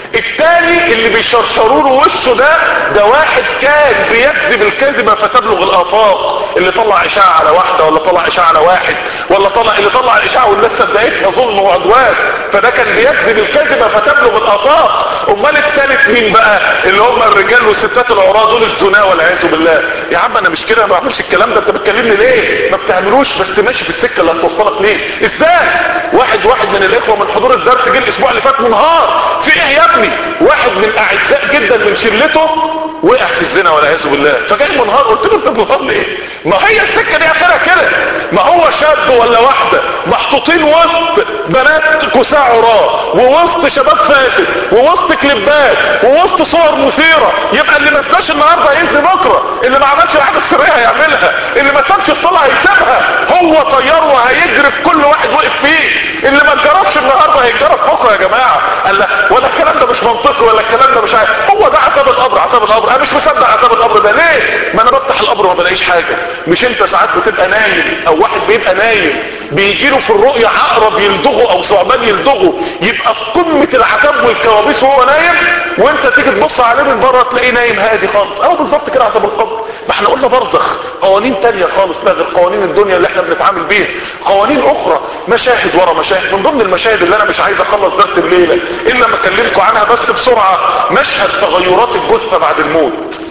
التاني اللي بيشرشروا له وشه ده ده واحد كان بيكذب الكذبه فتبلغ الافاق اللي طلع اشاعه على واحده ولا طلع اشاعه على واحد ولا طلع اللي طلع الاشاعه والناس صدقتها ظلم وعدوان فده كان بيكذب الكذبه فتبلغ الافاق امال الثالث مين بقى اللي هم الرجال والستات العراة دول الزنا والعياذ بالله يا عم انا مش كده ما بعملش الكلام ده انت بتكلمني ليه ما بتعملوش بس ماشي في السكه اللي هتوصلك ليه ازاي واحد واحد من الاخوه من حضور الدرس جه الاسبوع اللي فات منهار في ايه يا ابني واحد من اعزاء جدا من شلته وقع في الزنا والعياذ بالله فجاي منهار قلت له انت منهار ليه ما هي السكه دي اخرها كده ما هو شاب ولا واحده محطوطين وسط بنات كساع عراة ووسط شباب فاسد ووسط كليبات ووسط صور مثيره يبقى اللي ما سماش النهارده هيزني بكره اللي ما عملش الحاجه السريه هيعملها اللي ما سابش الصلاه هيسيبها هو طيار وهيجري في كل واحد وقف فيه اللي ما اتجربش النهارده هيتجرب بكره يا جماعه قال لا ولا الكلام ده مش منطقي ولا الكلام ده مش عارف هو ده عذاب القبر عذاب القبر انا مش مصدق عذاب القبر ده ليه ما انا بفتح القبر وما بلاقيش حاجه مش انت ساعات بتبقى نايم او واحد بيبقى نايم بيجي له في الرؤية عقرب يلدغه او ثعبان يلدغه يبقى في قمة العذاب والكوابيس وهو نايم وانت تيجي تبص عليه من بره تلاقيه نايم هادي خالص اهو بالظبط كده عذاب القبر ما احنا قلنا برزخ قوانين تانية خالص بقى غير قوانين الدنيا اللي احنا بنتعامل بيها قوانين اخرى مشاهد ورا مشاهد من ضمن المشاهد اللي انا مش عايز اخلص درس الليلة الا ما اكلمكم عنها بس بسرعة مشهد تغيرات الجثة بعد الموت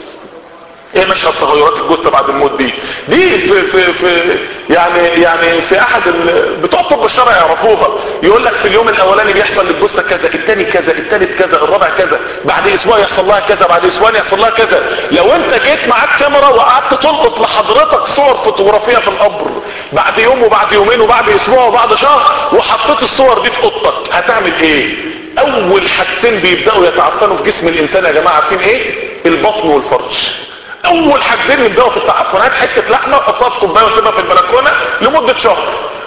ايه مشهد تغيرات الجثه بعد الموت دي دي في في في يعني يعني في احد ال... بتوع الطب الشرعي يعرفوها يقول لك في اليوم الاولاني بيحصل للجثه كذا الثاني كذا الثالث كذا الرابع كذا بعد اسبوع يحصل لها كذا بعد اسبوعين يحصل لها كذا لو انت جيت معاك كاميرا وقعدت تلقط لحضرتك صور فوتوغرافيه في القبر بعد يوم وبعد يومين وبعد اسبوع وبعد شهر وحطيت الصور دي في اوضتك هتعمل ايه اول حاجتين بيبداوا يتعفنوا في جسم الانسان يا جماعه عارفين ايه البطن والفرج اول حاجتين يبداوا في التعفنات حته لحمه وحطها في كوبايه وسيبها في البلكونه لمده شهر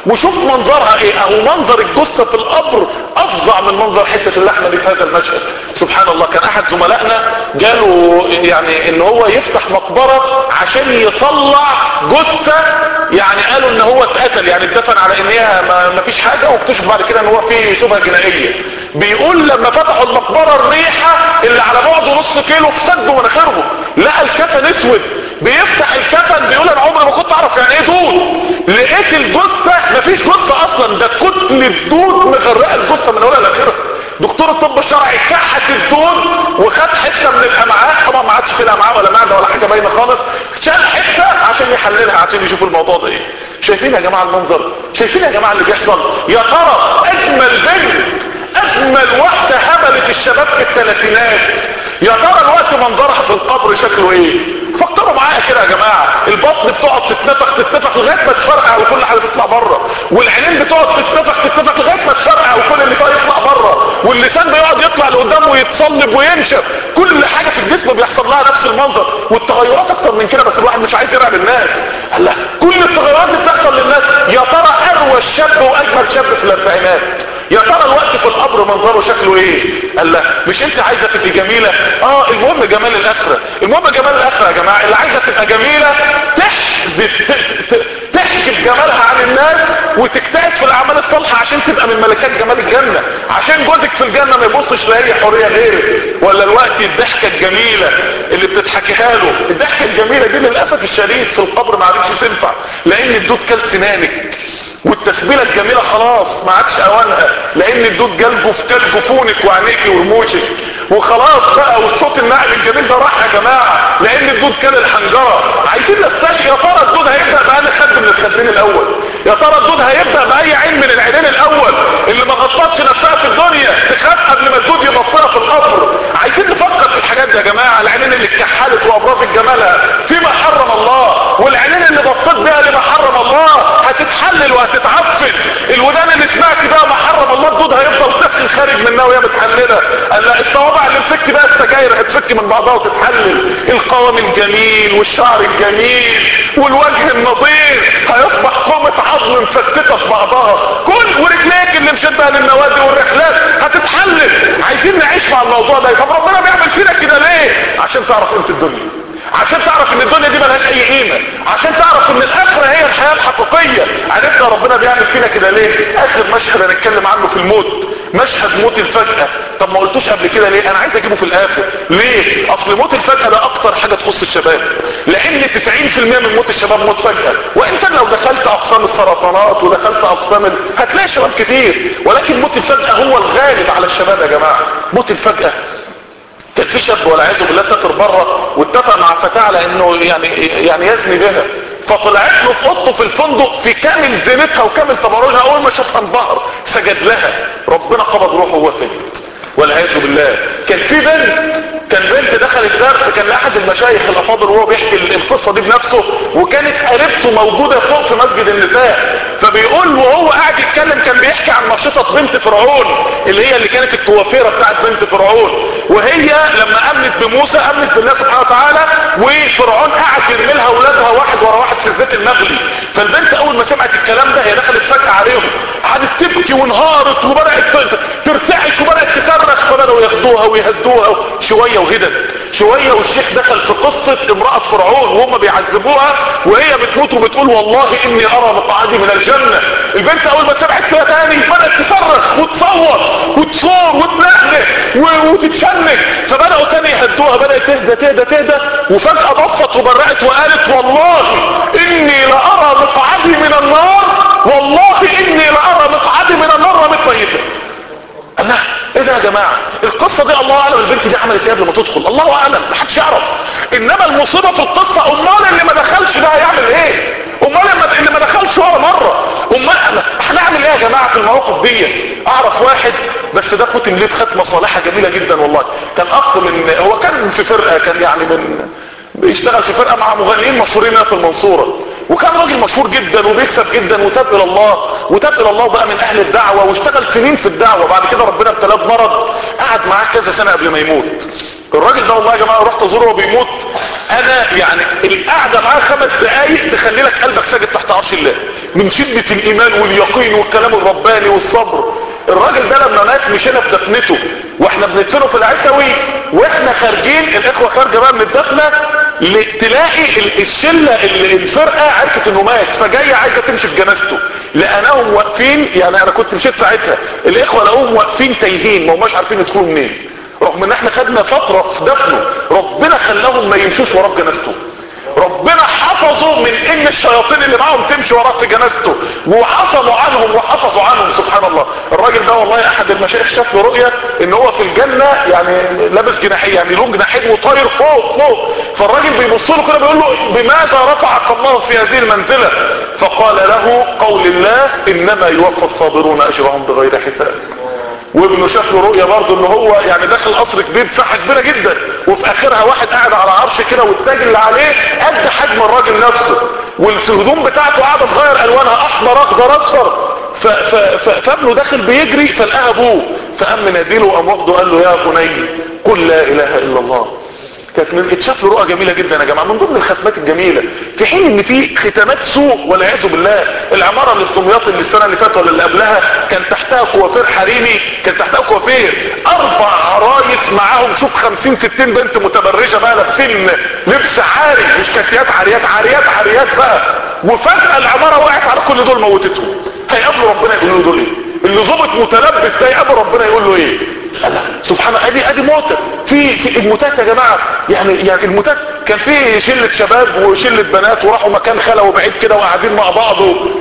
وشوف منظرها ايه اهو منظر الجثة في القبر افظع من منظر حتة اللحمة دي في هذا المشهد سبحان الله كان احد زملائنا جاله يعني ان هو يفتح مقبرة عشان يطلع جثة يعني قالوا ان هو اتقتل يعني اتدفن على ان هي ما ما فيش حاجة واكتشف بعد كده ان هو في شبهة جنائية بيقول لما فتحوا المقبرة الريحة اللي على بعد نص كيلو في سد مناخيرهم لقى الكفن اسود بيفتح الكفن بيقول انا عمري ما كنت اعرف يعني ايه دود لقيت الجثة مفيش جثة اصلا ده كتلة دود مغرقة الجثة من اولها لاخرها دكتور الطب الشرعي كحت الدود وخد حته من الامعاء طبعا ما عادش فيها امعاء ولا معده ولا حاجه باينه خالص شال حته عشان يحللها عشان يشوف الموضوع ده ايه شايفين يا جماعه المنظر شايفين يا جماعه اللي بيحصل يا ترى اجمل بنت اجمل واحده هبلت الشباب في الثلاثينات يا ترى الوقت منظرها في القبر شكله ايه فكروا معايا كده يا جماعه البطن بتقعد تتنفخ تتنفخ لغايه ما تفرقع وكل حاجه تطلع بره والعينين بتقعد تتنفخ تتنفخ لغايه ما تفرقع وكل اللي فيها يطلع بره واللسان بيقعد يطلع لقدام ويتصلب وينشف كل حاجه في الجسم بيحصل لها نفس المنظر والتغيرات اكتر من كده بس الواحد مش عايز يرعب الناس قال لا كل التغيرات اللي بتحصل للناس يا ترى اروى الشاب واجمل شاب في الاربعينات يا ترى الوقت في القبر منظره شكله ايه قال لا مش انت عايزه تبقي جميله اه المهم جمال الاخره المهم جمال الاخره يا جماعه اللي عايزه تبقى جميله تحذف ت- ت- تحجب جمالها عن الناس وتجتهد في الاعمال الصالحه عشان تبقى من ملكات جمال الجنه عشان جوزك في الجنه ما يبصش لاي حوريه غيرك ولا الوقت الضحكه الجميله اللي بتضحكيها له الضحكه الجميله دي للاسف الشديد في القبر ما عادش تنفع لان الدود كل سنانك والتسبيله الجميله خلاص ما عادش اوانها لان الدود جلجه في كل جفونك وعينيكي ورموشك وخلاص بقى والصوت الناعم الجميل ده راح يا جماعه لان الدود كان الحنجره عايزين نستشفي يا ترى الدود هيبدا بأنا خد من الخدين الاول يا ترى الدود هيبدا باي عين من العينين الاول اللي ما غطتش نفسها في الدنيا تخاف قبل ما الدود يغطيها في القبر عايزين نفكر في الحاجات دي يا جماعه العينين اللي اتكحلت وابراز جمالها فيما حرم الله والعينين اللي بصيت بيها لما حرم الله هتتحلل وهتتعفن الودان اللي سمعت بقى ما حرم الله الدود هيفضل دخل خارج منها وهي متحلله قال لا الصوابع اللي مسكت بقى السجاير هتفك من بعضها وتتحلل القوام الجميل والشعر الجميل والوجه النظيف هيصبح قومة عظم مفتتة في بعضها كل ورجليك اللي مشيت بقى للنوادي والرحلات هتتحلل عايزين نعيش مع الموضوع ده طب ربنا بيعمل فينا كده ليه عشان تعرف قيمة الدنيا عشان تعرف ان الدنيا دي ملهاش اي قيمة عشان تعرف ان الاخرة هي الحياة الحقيقية عرفنا ربنا بيعمل فينا كده ليه اخر مشهد هنتكلم عنه في الموت مشهد موت الفجأة طب ما قلتوش قبل كده ليه انا عايز اجيبه في الاخر ليه اصل موت الفجأة ده اكتر حاجة تخص الشباب لان 90% من موت الشباب موت فجأة وان كان لو دخلت اقسام السرطانات ودخلت اقسام ال... هتلاقي شباب كتير ولكن موت الفجأة هو الغالب على الشباب يا جماعة موت الفجأة كان في شاب والعياذ بالله سافر بره واتفق مع فتاة على انه يعني يعني يزني بها فطلعت له في اوضته في الفندق في كامل زينتها وكامل تبرجها اول ما شافها انبهر سجد لها ربنا قبض روحه وهو سجد والعياذ بالله كان في بنت كان بنت دخلت درس كان لاحد المشايخ الافاضل وهو بيحكي القصه دي بنفسه وكانت قريبته موجوده فوق في مسجد النساء فبيقول وهو قاعد يتكلم كان بيحكي عن نشطه بنت فرعون اللي هي اللي كانت الكوافيره بتاعت بنت فرعون وهي لما امنت بموسى امنت بالله سبحانه وتعالى وفرعون قعد يرمي لها اولادها واحد ورا واحد في الزيت المغلي فالبنت اول ما سمعت الكلام ده هي دخلت فجاه عليهم قعدت تبكي وانهارت وبدات ترتعش وبدات تصرخ فبداوا ياخدوها ويهدوها شويه وهدت شويه والشيخ دخل في قصه امراه فرعون وهم بيعذبوها وهي بتموت وبتقول والله اني ارى مقعدي من الجنه البنت اول ما سمعت كده تاني بدات تصرخ وتصوت وتصور وتنهنه و- وتتشنج فبداوا تاني يهدوها بدات تهدى تهدى تهدى وفجاه بصت وبرقت وقالت والله اني لارى مقعدي من النار والله اني لارى مقعدي من النار رميت ميته الله ايه ده يا جماعة القصة دي الله اعلم البنت دي عملت ايه قبل ما تدخل الله اعلم محدش يعرف انما المصيبة في القصة امال اللي ما دخلش ده هيعمل ايه امال لما- اللي ما دخلش ولا مرة امال احنا هنعمل ايه يا جماعة في المواقف دي اعرف واحد بس ده ختم ليه بختمة صالحة جميلة جدا والله كان اخ من هو كان في فرقة كان يعني من بيشتغل في فرقة مع مغنيين مشهورين هنا في المنصورة وكان راجل مشهور جدا وبيكسب جدا وتاب الى الله وتاب الى الله بقى من اهل الدعوة واشتغل سنين في الدعوة بعد كده ربنا ابتلاه بمرض قعد معاه كذا سنة قبل ما يموت الراجل ده والله يا جماعة رحت ازوره وهو بيموت انا يعني القعدة معاه خمس دقايق تخلي لك قلبك ساجد تحت عرش الله من شدة الايمان واليقين والكلام الرباني والصبر الراجل ده لما مات مشينا في دفنته واحنا بندفنه في العسوي واحنا خارجين الاخوة خارجة بقى من الدفنة ل- تلاقي ال- الشلة ال- الفرقة عرفت انه مات فجاية عايزة تمشي في جنازته لقناهم واقفين يعني انا كنت مشيت ساعتها الاخوة لقوهم واقفين تايهين ما هماش عارفين يدخلوا منين رغم ان احنا خدنا فترة في دفنه ربنا خلاهم ما يمشوش وراه في جنازته ربنا حفظوا من ان الشياطين اللي معاهم تمشي وراه في جنازته وعصموا عنهم وحفظوا عنهم سبحان الله الراجل ده والله احد المشايخ شاف له رؤيه ان هو في الجنه يعني لابس جناحين يعني له جناحين وطاير فوق فوق فالراجل بيبص له كده بيقول له بماذا رفعك الله في هذه المنزله فقال له قول الله انما يوفى الصابرون اجرهم بغير حساب وابنه شاف له رؤيه برضه ان هو يعني داخل قصر كبير مساحه كبيره جدا وفي اخرها واحد قاعد على عرش كده والتاج اللي عليه قد حجم الراجل نفسه والهدوم بتاعته قاعده تغير الوانها احمر اخضر اصفر ف- ف- ف- فابنه داخل بيجري فلقاها ابوه فقام مناديله وقام واخده قال له يا بني قل لا اله الا الله كانت من اتشاف له رؤى جميله جدا يا جماعه من ضمن الختمات الجميله في حين ان في ختامات سوء والعياذ بالله العماره اللي في دمياط اللي السنه اللي فاتت ولا اللي قبلها كان تحتها كوافير حريمي كان تحتها كوافير اربع عرايس معاهم شوف 50 60 بنت متبرجه بقى لابسين لبس عاري مش كاسيات عاريات عاريات عاريات بقى وفجاه العماره وقعت على كل دول موتتهم هيقابلوا ربنا يقولوا له دول ايه اللي ظبط متلبس ده يقابل ربنا يقول له ايه قال لك سبحان الله ادي ادي موتة في في الموتات يا جماعه يعني يعني الموتات كان في شله شباب وشله بنات وراحوا مكان خلا وبعيد كده وقاعدين مع بعض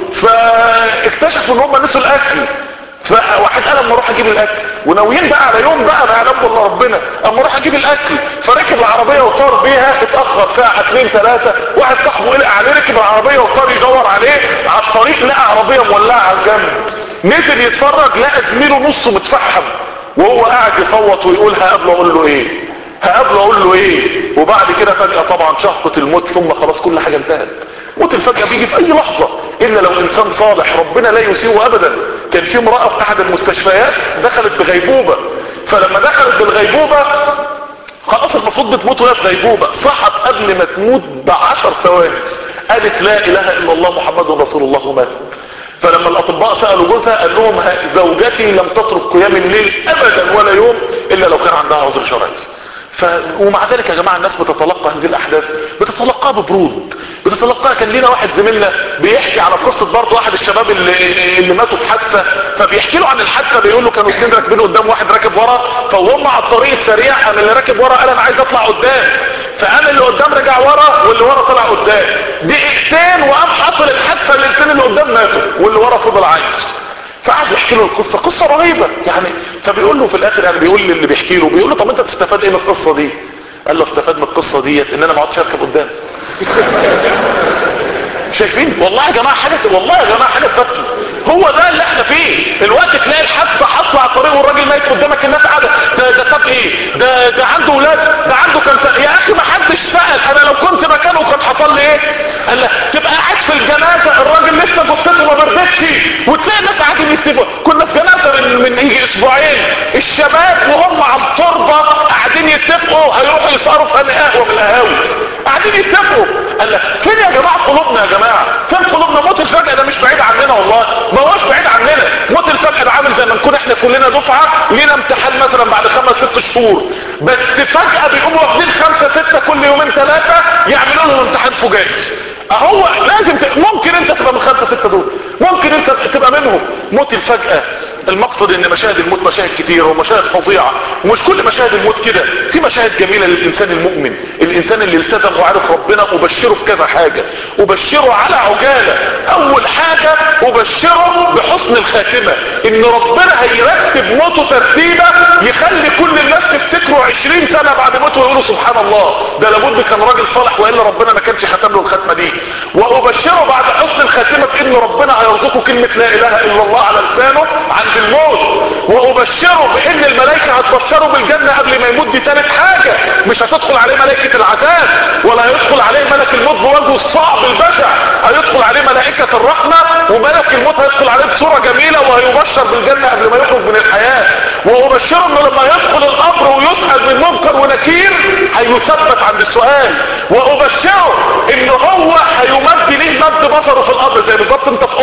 فاكتشفوا ان هم نسوا الاكل فواحد قال اما اروح اجيب الاكل وناويين بقى على يوم بقى ما يعلم الله ربنا اما اروح اجيب الاكل فركب العربيه وطار بيها اتاخر ساعه اتنين ثلاثه واحد صاحبه قلق عليه ركب العربيه وطار يدور عليه على الطريق لقى عربيه مولعه على الجنب نزل يتفرج لقى زميله نصه متفحم وهو قاعد يصوت ويقول هقابله اقول له ايه هقابله اقول له ايه وبعد كده فجأة طبعا شهقة الموت ثم خلاص كل حاجة انتهت موت الفجأة بيجي في اي لحظة الا لو انسان صالح ربنا لا يسيء ابدا كان في امرأة في احد المستشفيات دخلت بغيبوبة فلما دخلت بالغيبوبة خلاص المفروض بتموت وهي في غيبوبة صحت قبل ما تموت بعشر ثواني قالت لا اله الا الله محمد رسول الله وماتت فلما الاطباء سألوا جوزها قال لهم ه- زوجتي لم تترك قيام الليل ابدا ولا يوم الا لو كان عندها عذر شرعي ف... ومع ذلك يا جماعة الناس بتتلقى هذه الاحداث بتتلقاها ببرود بتتلقاها كان لينا واحد زميلنا بيحكي على قصة برضه واحد الشباب اللي, اللي ماتوا في حادثة فبيحكي له عن الحادثة بيقول له كانوا اثنين راكبين قدام واحد راكب ورا فوهم على الطريق السريع قام اللي راكب ورا قال انا عايز اطلع قدام فقام اللي قدام رجع ورا واللي ورا طلع قدام دقيقتين وقام حصل الحادثة الاثنين اللي قدام ماتوا واللي ورا فضل عايش فقعد يحكي له القصه قصه رهيبه يعني فبيقول له في الاخر يعني بيقول للي بيحكي له بيقول له طب انت تستفاد ايه من القصه دي قال له استفاد من القصه ديت ان انا ما اقعدش اركب قدام شايفين والله يا جماعه حاجه والله يا جماعه حاجه تبكي هو ده اللي احنا فيه الوقت تلاقي الحادثه حاصله على الطريق والراجل ميت قدامك الناس قاعده ده ده ساب ايه ده ده عنده اولاد ده عنده كام سنه يا اخي ما حدش سال انا لو كنت مكانه كان حصل لي ايه قال لك تبقى قاعد في الجنازه الراجل لسه جثته ما بردتش وتلاقي الناس قاعدين يتفقوا كنا في جنازه من من يجي اسبوعين الشباب وهم على التربه قاعدين يتفقوا هيروحوا يسهروا في هني قهوه من القهاوي قاعدين يتفقوا قال لك فين يا جماعه قلوبنا يا جماعه فين قلوبنا موت الفجأة ده مش بعيد عننا والله ما هوش بعيد عننا موت الفجأة ده عامل زي ما نكون احنا كلنا دفعة لينا امتحان مثلا بعد خمس ست شهور بس فجأة بيقوموا واخدين خمسة ستة كل يومين ثلاثة يعملوا لهم امتحان فجائي اهو لازم ت... ممكن انت تبقى من خمسة ستة دول ممكن انت تبقى منهم موت الفجأة المقصد ان مشاهد الموت مشاهد كتيرة ومشاهد فظيعة ومش كل مشاهد الموت كده في مشاهد جميلة للانسان المؤمن الانسان اللي التزم وعرف ربنا ابشره بكذا حاجة ابشره على عجالة اول حاجة ابشره بحسن الخاتمة ان ربنا هيرتب موته ترتيبة يخلي كل الناس تفتكره عشرين سنة بعد موته ويقولوا سبحان الله ده لابد كان راجل صالح والا ربنا ما كانش ختم له الختمة دي وابشره بعد حسن الخاتمة بان ربنا هيرزقه كلمة لا اله الا الله على لسانه عند الموت وابشره بان الملائكة هتبشره بالجنة قبل ما يموت دي تالت حاجة مش هتدخل عليه ملائكة العذاب ولا هيدخل عليه ملك الموت بوجهه الصعب البشع هيدخل عليه ملائكة الرحمة وملك الموت هيدخل عليه بصورة جميلة وهيبشر بالجنة قبل ما يخرج من الحياة وابشره انه لما يدخل القبر ويسأل من منكر ونكير هيثبت عند السؤال وابشره ان هو هيمد ليه مد بصره في القبر زي بالظبط انت في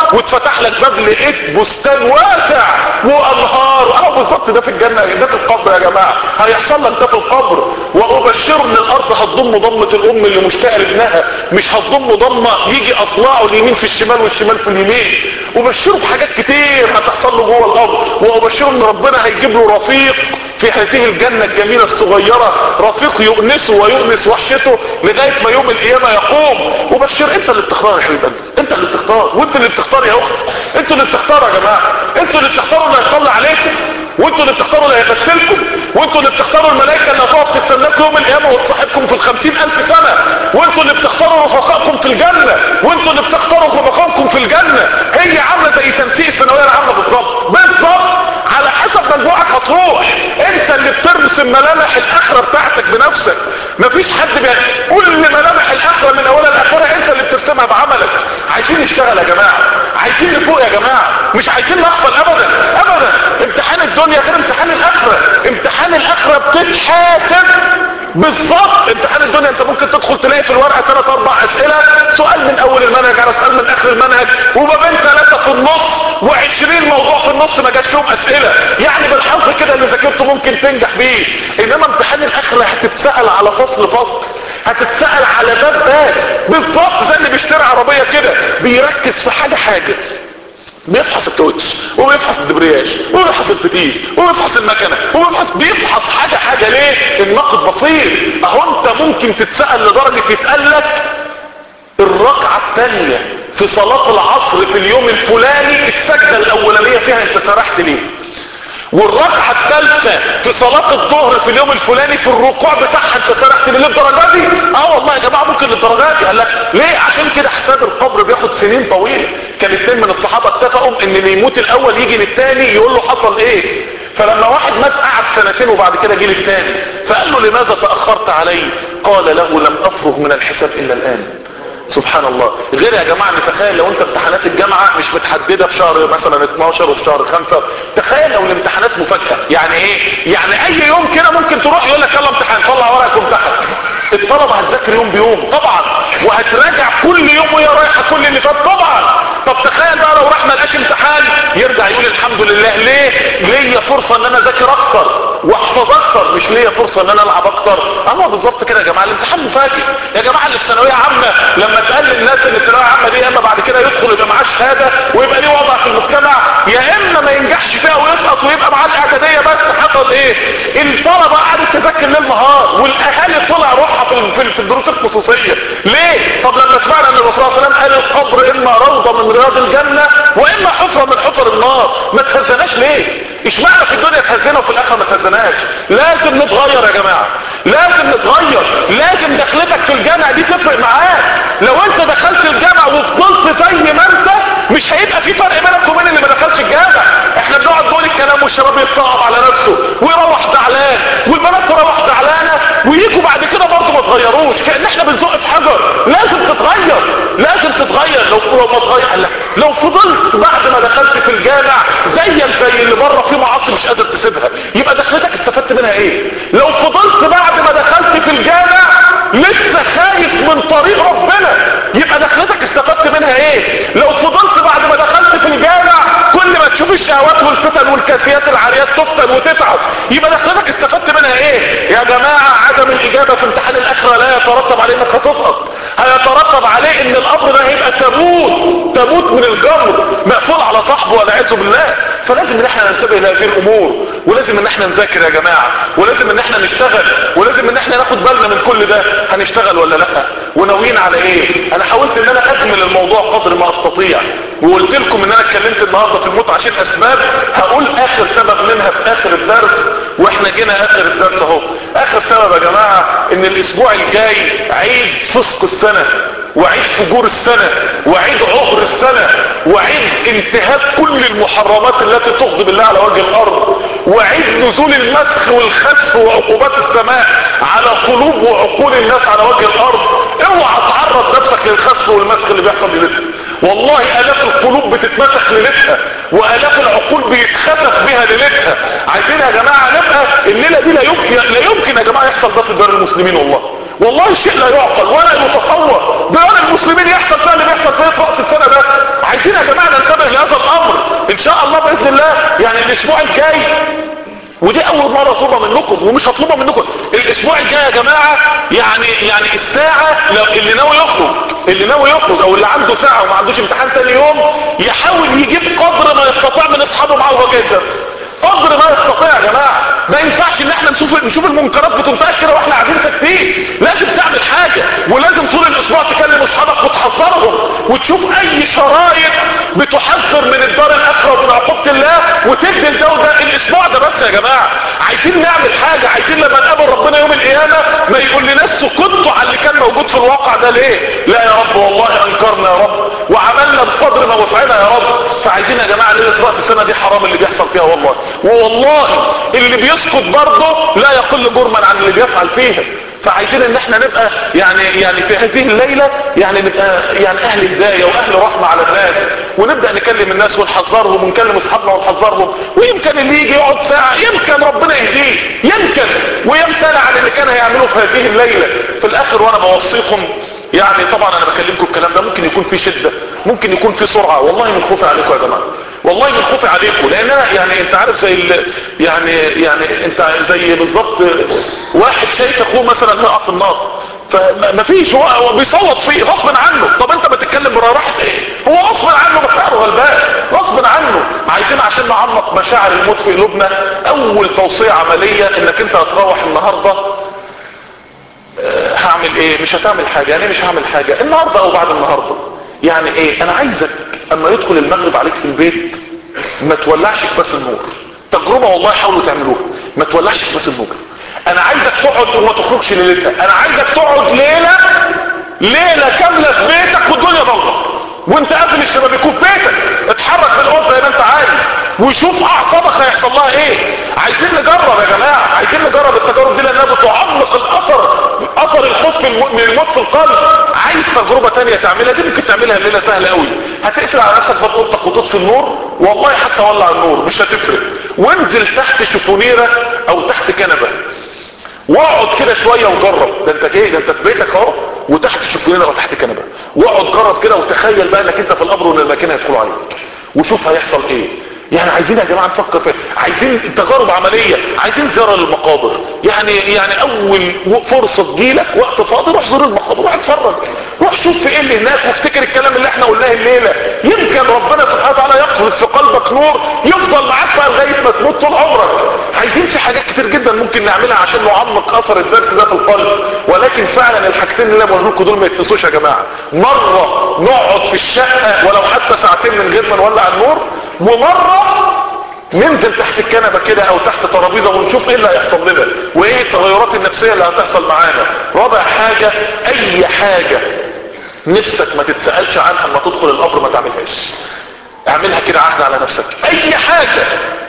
واتفتح لك باب لقيت بستان واسع وانهار اه بالظبط ده في الجنه ده في القبر يا جماعه هيحصل لك ده في القبر وابشر ان الارض هتضم ضمه الام اللي مشتاقه لابنها مش هتضم ضمه يجي اطلعه اليمين في الشمال والشمال في اليمين وبشره بحاجات كتير هتحصل له جوه القبر وابشره ان ربنا هيجيب له رفيق في هذه الجنة الجميلة الصغيرة رفيق يؤنسه ويؤنس وحشته لغاية ما يوم القيامة يقوم وبشر انت اللي بتختار يا حبيب قلبي انت اللي بتختار وانت اللي بتختار يا اخت انتوا اللي بتختاروا يا جماعة انتوا اللي بتختاروا اللي هيصلي عليكم وانتوا اللي بتختاروا اللي هيغسلكم وانتوا اللي بتختاروا الملائكة اللي هتقعد تستناكم يوم القيامة وتصاحبكم في الخمسين الف سنة وانتوا اللي بتختاروا رفقائكم في الجنة وانتوا اللي بتختاروا رفقائكم في الجنة هي عاملة زي تنسيق الثانوية العامة بالظبط بالظبط على حسب مجموعك هتروح انت اللي بترسم ملامح الاخرة بتاعتك بنفسك مفيش حد بي... كل ملامح الاخرة من اولها لاخرها انت اللي بترسمها بعملك عايزين نشتغل يا جماعة عايزين نفوق يا جماعة مش عايزين نغفل ابدا ابدا امتحان الدنيا غير امتحان الاخرة امتحان الاخرة بتتحاسب بالظبط امتحان الدنيا انت ممكن تدخل تلاقي في الورقه ثلاث اربع اسئله سؤال من اول المنهج على سؤال من اخر المنهج وما بين ثلاثه في النص و20 موضوع في النص ما جاش فيهم اسئله يعني بالحظ كده اللي ذاكرته ممكن تنجح بيه انما امتحان الاخره هتتسال على فصل فصل هتتسال على باب باب بالظبط زي اللي بيشتري عربيه كده بيركز في حاجه حاجه بيفحص الكاوتش وبيفحص الدبرياج وبيفحص الفتيس وبيفحص المكنه وبيفحص بيفحص حاجه حاجه ليه الناقد بسيط اهو انت ممكن تتسال لدرجه يتقال لك الركعه الثانيه في صلاه العصر في اليوم الفلاني السجده الاولانيه فيها انت سرحت ليه والركعه الثالثه في صلاه الظهر في اليوم الفلاني في الركوع بتاعها انت سرحت ليه للدرجه دي اه والله يا جماعه ممكن للدرجه دي قال لك ليه عشان كده حساب القبر بياخد سنين طويله كان اتنين من الصحابه اتفقوا ان اللي يموت الاول يجي للتاني يقول له حصل ايه فلما واحد مات قعد سنتين وبعد كده جه للتاني فقال له لماذا تاخرت علي قال له لم افرغ من الحساب الا الان سبحان الله غير يا جماعة نتخيل لو انت امتحانات الجامعة مش متحددة في شهر مثلا 12 وفي شهر 5 تخيل لو الامتحانات مفاجأة يعني ايه يعني اي يوم كده ممكن تروح يقول لك يلا امتحان طلع ورقك وامتحن الطلبة هتذاكر يوم بيوم طبعا وهتراجع كل يوم وهي رايحة كل اللي فات طبعا طب تخيل بقى لو راح ما لقاش امتحان يرجع يقول الحمد لله ليه ليا فرصة ان انا اذاكر اكتر واحفظ اكتر مش ليا فرصة ان انا العب اكتر اما بالظبط كده يا جماعة الامتحان مفاجئ يا جماعة اللي في ثانوية عامة لما تقال للناس ان الثانوية عامة دي اما بعد كده يدخل يبقى معاه شهادة ويبقى ليه وضع في المجتمع يا اما ما ينجحش فيها ويسقط ويبقى معاه الاعدادية بس حصل ايه الطلبة قعدت تذاكر ليل نهار والاهالي طلع روحها في في- في الدروس الخصوصية ليه طب لما سمعنا ان الرسول صلى الله عليه وسلم قال القبر اما روضة من رياض الجنة واما حفرة من حفر النار ما تهزناش ليه اشمعنى في الدنيا تهزنا وفي الاخره ما تهزناش لازم نتغير يا جماعه لازم نتغير لازم دخلتك في الجامعه دي تفرق معاك لو انت دخلت الجامعه وفضلت زي ما انت مش هيبقى في فرق بينك وبين اللي ما دخلش الجامعه احنا بنقعد نقول الكلام والشباب يتصعب على نفسه ويروح زعلان والبنات تروح زعلانه ويجوا بعد كده برضه ما تغيروش كان احنا بنزق في حجر لازم تتغير لازم تتغير لو لو ما تغير قال لك لو فضلت بعد ما دخلت في الجامع زيك زي اللي بره في معاصي مش قادر تسيبها يبقى دخلتك استفدت منها ايه لو فضلت بعد ما دخلت في الجامع لسه خايف من طريق ربنا يبقى دخلتك استفدت منها ايه لو فضلت بعد ما دخلت في الجامع كل ما تشوف الشهوات والفتن والكاسيات العاريات تفتن وتتعب يبقى دخلتك استفدت منها ايه يا جماعة عدم الاجابة في امتحان الاخرة لا يترتب عليه انك هتسقط هيترتب عليه ان الامر ده هيبقى تموت تموت من الجمر مقفول على صاحبه والعياذ بالله فلازم ان احنا ننتبه لهذه الامور ولازم ان احنا نذاكر يا جماعة ولازم ان احنا نشتغل ولازم ان احنا ناخد بالنا من كل ده هنشتغل ولا لا وناويين على ايه انا حاولت ان انا اكمل الموضوع قدر ما استطيع وقلت لكم ان انا اتكلمت النهارده في الموت عشان اسباب هقول اخر سبب منها في اخر الدرس واحنا جينا اخر الدرس اهو اخر سبب يا جماعة ان الاسبوع الجاي عيد فسق السنة وعيد فجور السنة وعيد عهر السنة وعيد انتهاك كل المحرمات التي تغضب الله على وجه الارض وعيد نزول المسخ والخسف وعقوبات السماء على قلوب وعقول الناس على وجه الارض اوعى تعرض نفسك للخسف والمسخ اللي بيحصل ليلتها والله الاف القلوب بتتمسخ ليلتها والاف العقول بيتخسف بها ليلتها عايزين يا جماعة نبقى الليلة دي لا يمكن لا يمكن يا جماعة يحصل ده في دار المسلمين والله والله شيء لا يعقل ولا يتصور دار المسلمين يحصل فيها اللي بيحصل فيها في رأس السنة ده عايزين يا جماعة مطلوبه منكم ومش مطلوبه منكم الاسبوع الجاي يا جماعه يعني يعني الساعه لو اللي ناوي يخرج اللي ناوي يخرج او اللي عنده ساعه وما عندوش امتحان تاني يوم يحاول يجيب قدر ما يستطيع من اصحابه معاه وهو جاي الدرس قدر ما يستطيع يا جماعه ما ينفعش ان احنا نشوف نشوف المنكرات بتنتهك كده واحنا قاعدين ساكتين لازم تعمل حاجه ولازم طول الاسبوع تكلم اصحابك وتحذرهم وتشوف اي شرايط بتحذر من الدار الاخره ومن عقوبه الله وتدي لده وده الاسبوع ده بس يا جماعه عايزين نعمل حاجه عايزين لما نقابل ربنا يوم القيامه ما يقول لناس سكتوا على اللي كان موجود في الواقع ده ليه لا يا رب والله انكرنا يا رب وعملنا بقدر ما وسعنا يا رب فعايزين يا جماعه ليله راس السنه دي حرام اللي بيحصل فيها والله والله اللي بيسكت برضه لا يقل جرما عن اللي بيفعل فيها فعايزين ان احنا نبقى يعني يعني في هذه الليلة يعني نبقى يعني اهل هداية واهل رحمة على الناس ونبدأ نكلم الناس ونحذرهم ونكلم اصحابنا ونحذرهم ويمكن اللي يجي يقعد ساعة يمكن ربنا يهديه يمكن ويمتنع عن اللي كان هيعمله في هذه الليلة في الاخر وانا بوصيكم يعني طبعا انا بكلمكم الكلام ده ممكن يكون فيه شدة ممكن يكون فيه سرعة والله من خوفي عليكم يا جماعة والله من خوفي عليكم لان انا يعني انت عارف زي ال... يعني يعني انت زي بالظبط واحد شايف اخوه مثلا هيقع في النار فما فيش هو هو بيصوت فيه غصب عنه طب انت بتتكلم براحه ايه هو غصب عنه مشاعره غلبان غصب عنه عايزين عشان نعمق مشاعر الموت في قلوبنا اول توصيه عمليه انك انت هتروح النهارده اه هعمل ايه مش هتعمل حاجه يعني مش هعمل حاجه النهارده او بعد النهارده يعني ايه انا عايزك اما يدخل المغرب عليك في البيت ما تولعش كباس النور تجربة والله حاولوا تعملوها ما تولعش كباس النور انا عايزك تقعد وما تخرجش ليلتها انا عايزك تقعد ليلة ليلة كاملة في بيتك والدنيا ضلمة وانت قافل الشبابيك وفي بيتك اتحرك في الاوضه زي ما انت عايز وشوف اعصابك هيحصل لها ايه عايزين نجرب يا جماعه عايزين نجرب التجارب دي لانها بتعمق الاثر اثر الخوف من الموت في القلب عايز تجربه تانية تعملها دي ممكن تعملها الليله سهله قوي هتقفل على نفسك باب اوضتك وتطفي النور والله حتى ولع النور مش هتفرق وانزل تحت شفونيره او تحت كنبه واقعد كده شويه وجرب ده انت جاي ده انت في بيتك اهو وتحت شفونيره وتحت كنبه واقعد جرب كده وتخيل بقى انك انت في القبر وان المكان هيدخلوا عليك وشوف هيحصل ايه يعني عايزين يا جماعه نفكر في عايزين تجارب عمليه عايزين زياره للمقابر يعني يعني اول فرصه تجيلك وقت فاضي روح زور المقابر روح اتفرج روح شوف في ايه اللي هناك وافتكر الكلام اللي احنا قلناه الليله يمكن ربنا سبحانه وتعالى يقذف في قلبك نور يفضل معاك بقى لغايه ما تموت طول عمرك عايزين في حاجات كتير جدا ممكن نعملها عشان نعمق اثر الدرس ده في القلب ولكن فعلا الحاجتين اللي انا بقول لكم دول ما يتنسوش يا جماعه مره نقعد في الشقه ولو حتى ساعتين من غير ما نولع النور ومره ننزل تحت الكنبة كده او تحت ترابيزة ونشوف ايه اللي هيحصل لنا وايه التغيرات النفسية اللي هتحصل معانا رابع حاجة اي حاجة نفسك ما تتسألش عنها لما تدخل القبر ما تعملهاش اعملها كده عهد على نفسك اي حاجة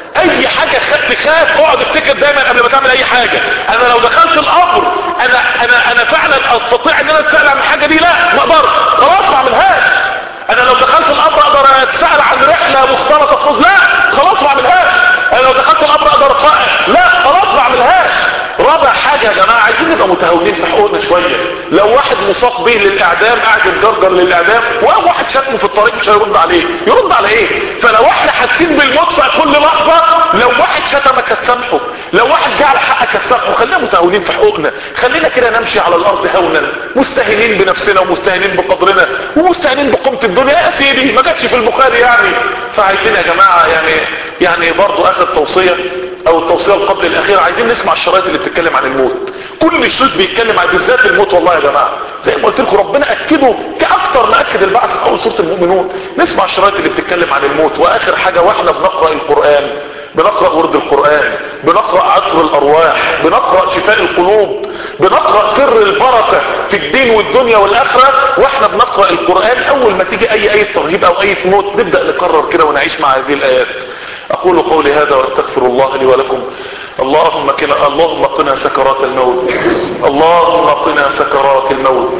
اي حاجة تخاف اقعد افتكر دايما قبل ما تعمل اي حاجة انا لو دخلت القبر انا انا انا فعلا استطيع ان انا اتسأل عن الحاجة دي لا ما اقدرش خلاص ما اعملهاش انا لو دخلت القبر اقدر اتسأل عن رحلة مختلطة فوز لا خلاص ما اعملهاش انا لو دخلت القبر اقدر اتفقع لا خلاص ما اعملهاش رابع حاجة يا جماعة عايزين نبقى متهاونين في حقوقنا شوية لو واحد مساق به للاعدام قاعد يتجرجر للاعدام ولو واحد شتمه في الطريق مش هيرد عليه يرد على ايه فلو احنا حاسين بالموت في كل لحظة لو واحد شتمك هتسامحه لو واحد جه على حقك هتسامحه خلينا متهاونين في حقوقنا خلينا كده نمشي على الارض هونا مستهينين بنفسنا ومستهينين بقدرنا ومستهينين بقيمة الدنيا يا سيدي ما جاتش في البخاري يعني فعايزين يا جماعة يعني يعني برضو اخر توصية او التوصية قبل الاخيرة عايزين نسمع الشرايط اللي بتتكلم عن الموت كل شريط بيتكلم عن بالذات الموت والله يا جماعة زي ما قلت لكم ربنا اكده كاكتر ما اكد البعث في اول سورة المؤمنون نسمع الشرايط اللي بتتكلم عن الموت واخر حاجة واحنا بنقرأ القرآن بنقرأ ورد القرآن بنقرأ عطر الارواح بنقرأ شفاء القلوب بنقرأ سر البركة في الدين والدنيا والاخرة واحنا بنقرأ القرآن اول ما تيجي اي اي ترهيب او اي موت نبدأ نكرر كده ونعيش مع هذه الايات اقول قولي هذا واستغفر الله لي ولكم اللهم قنا اللهم قنا سكرات الموت اللهم قنا سكرات الموت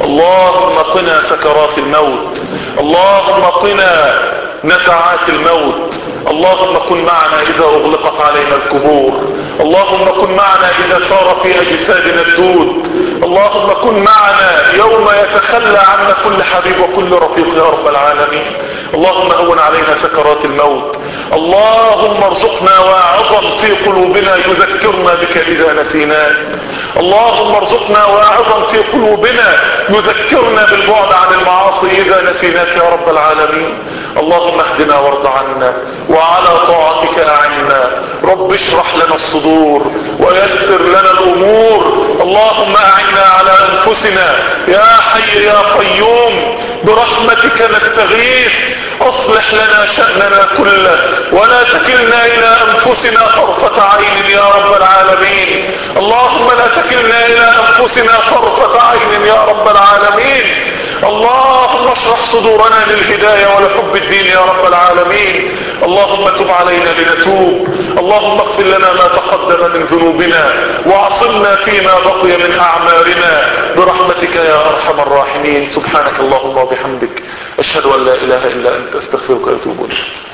اللهم قنا سكرات الموت اللهم قنا نزعات الموت اللهم كن معنا اذا اغلقت علينا القبور اللهم كن معنا اذا صار في اجسادنا الدود اللهم كن معنا يوم يتخلى عنا كل حبيب وكل رفيق يا رب العالمين اللهم هون علينا سكرات الموت اللهم ارزقنا واعظا في قلوبنا يذكرنا بك اذا نسيناك اللهم ارزقنا واعظا في قلوبنا يذكرنا بالبعد عن المعاصي اذا نسيناك يا رب العالمين اللهم اهدنا وارض عنا وعلى طاعتك اعنا رب اشرح لنا الصدور ويسر لنا الامور اللهم اعنا على انفسنا يا حي يا قيوم برحمتك نستغيث اصلح لنا شأننا كله ولا تكلنا الى انفسنا طرفة عين يا رب العالمين اللهم لا تكلنا الى انفسنا طرفة عين يا رب العالمين اللهم اشرح صدورنا للهداية ولحب الدين يا رب العالمين اللهم تب علينا لنتوب اللهم اغفر لنا ما تقدم من ذنوبنا وعصمنا فيما بقي من اعمالنا برحمتك يا ارحم الراحمين سبحانك اللهم وبحمدك اشهد ان لا اله الا انت استغفرك واتوب اليك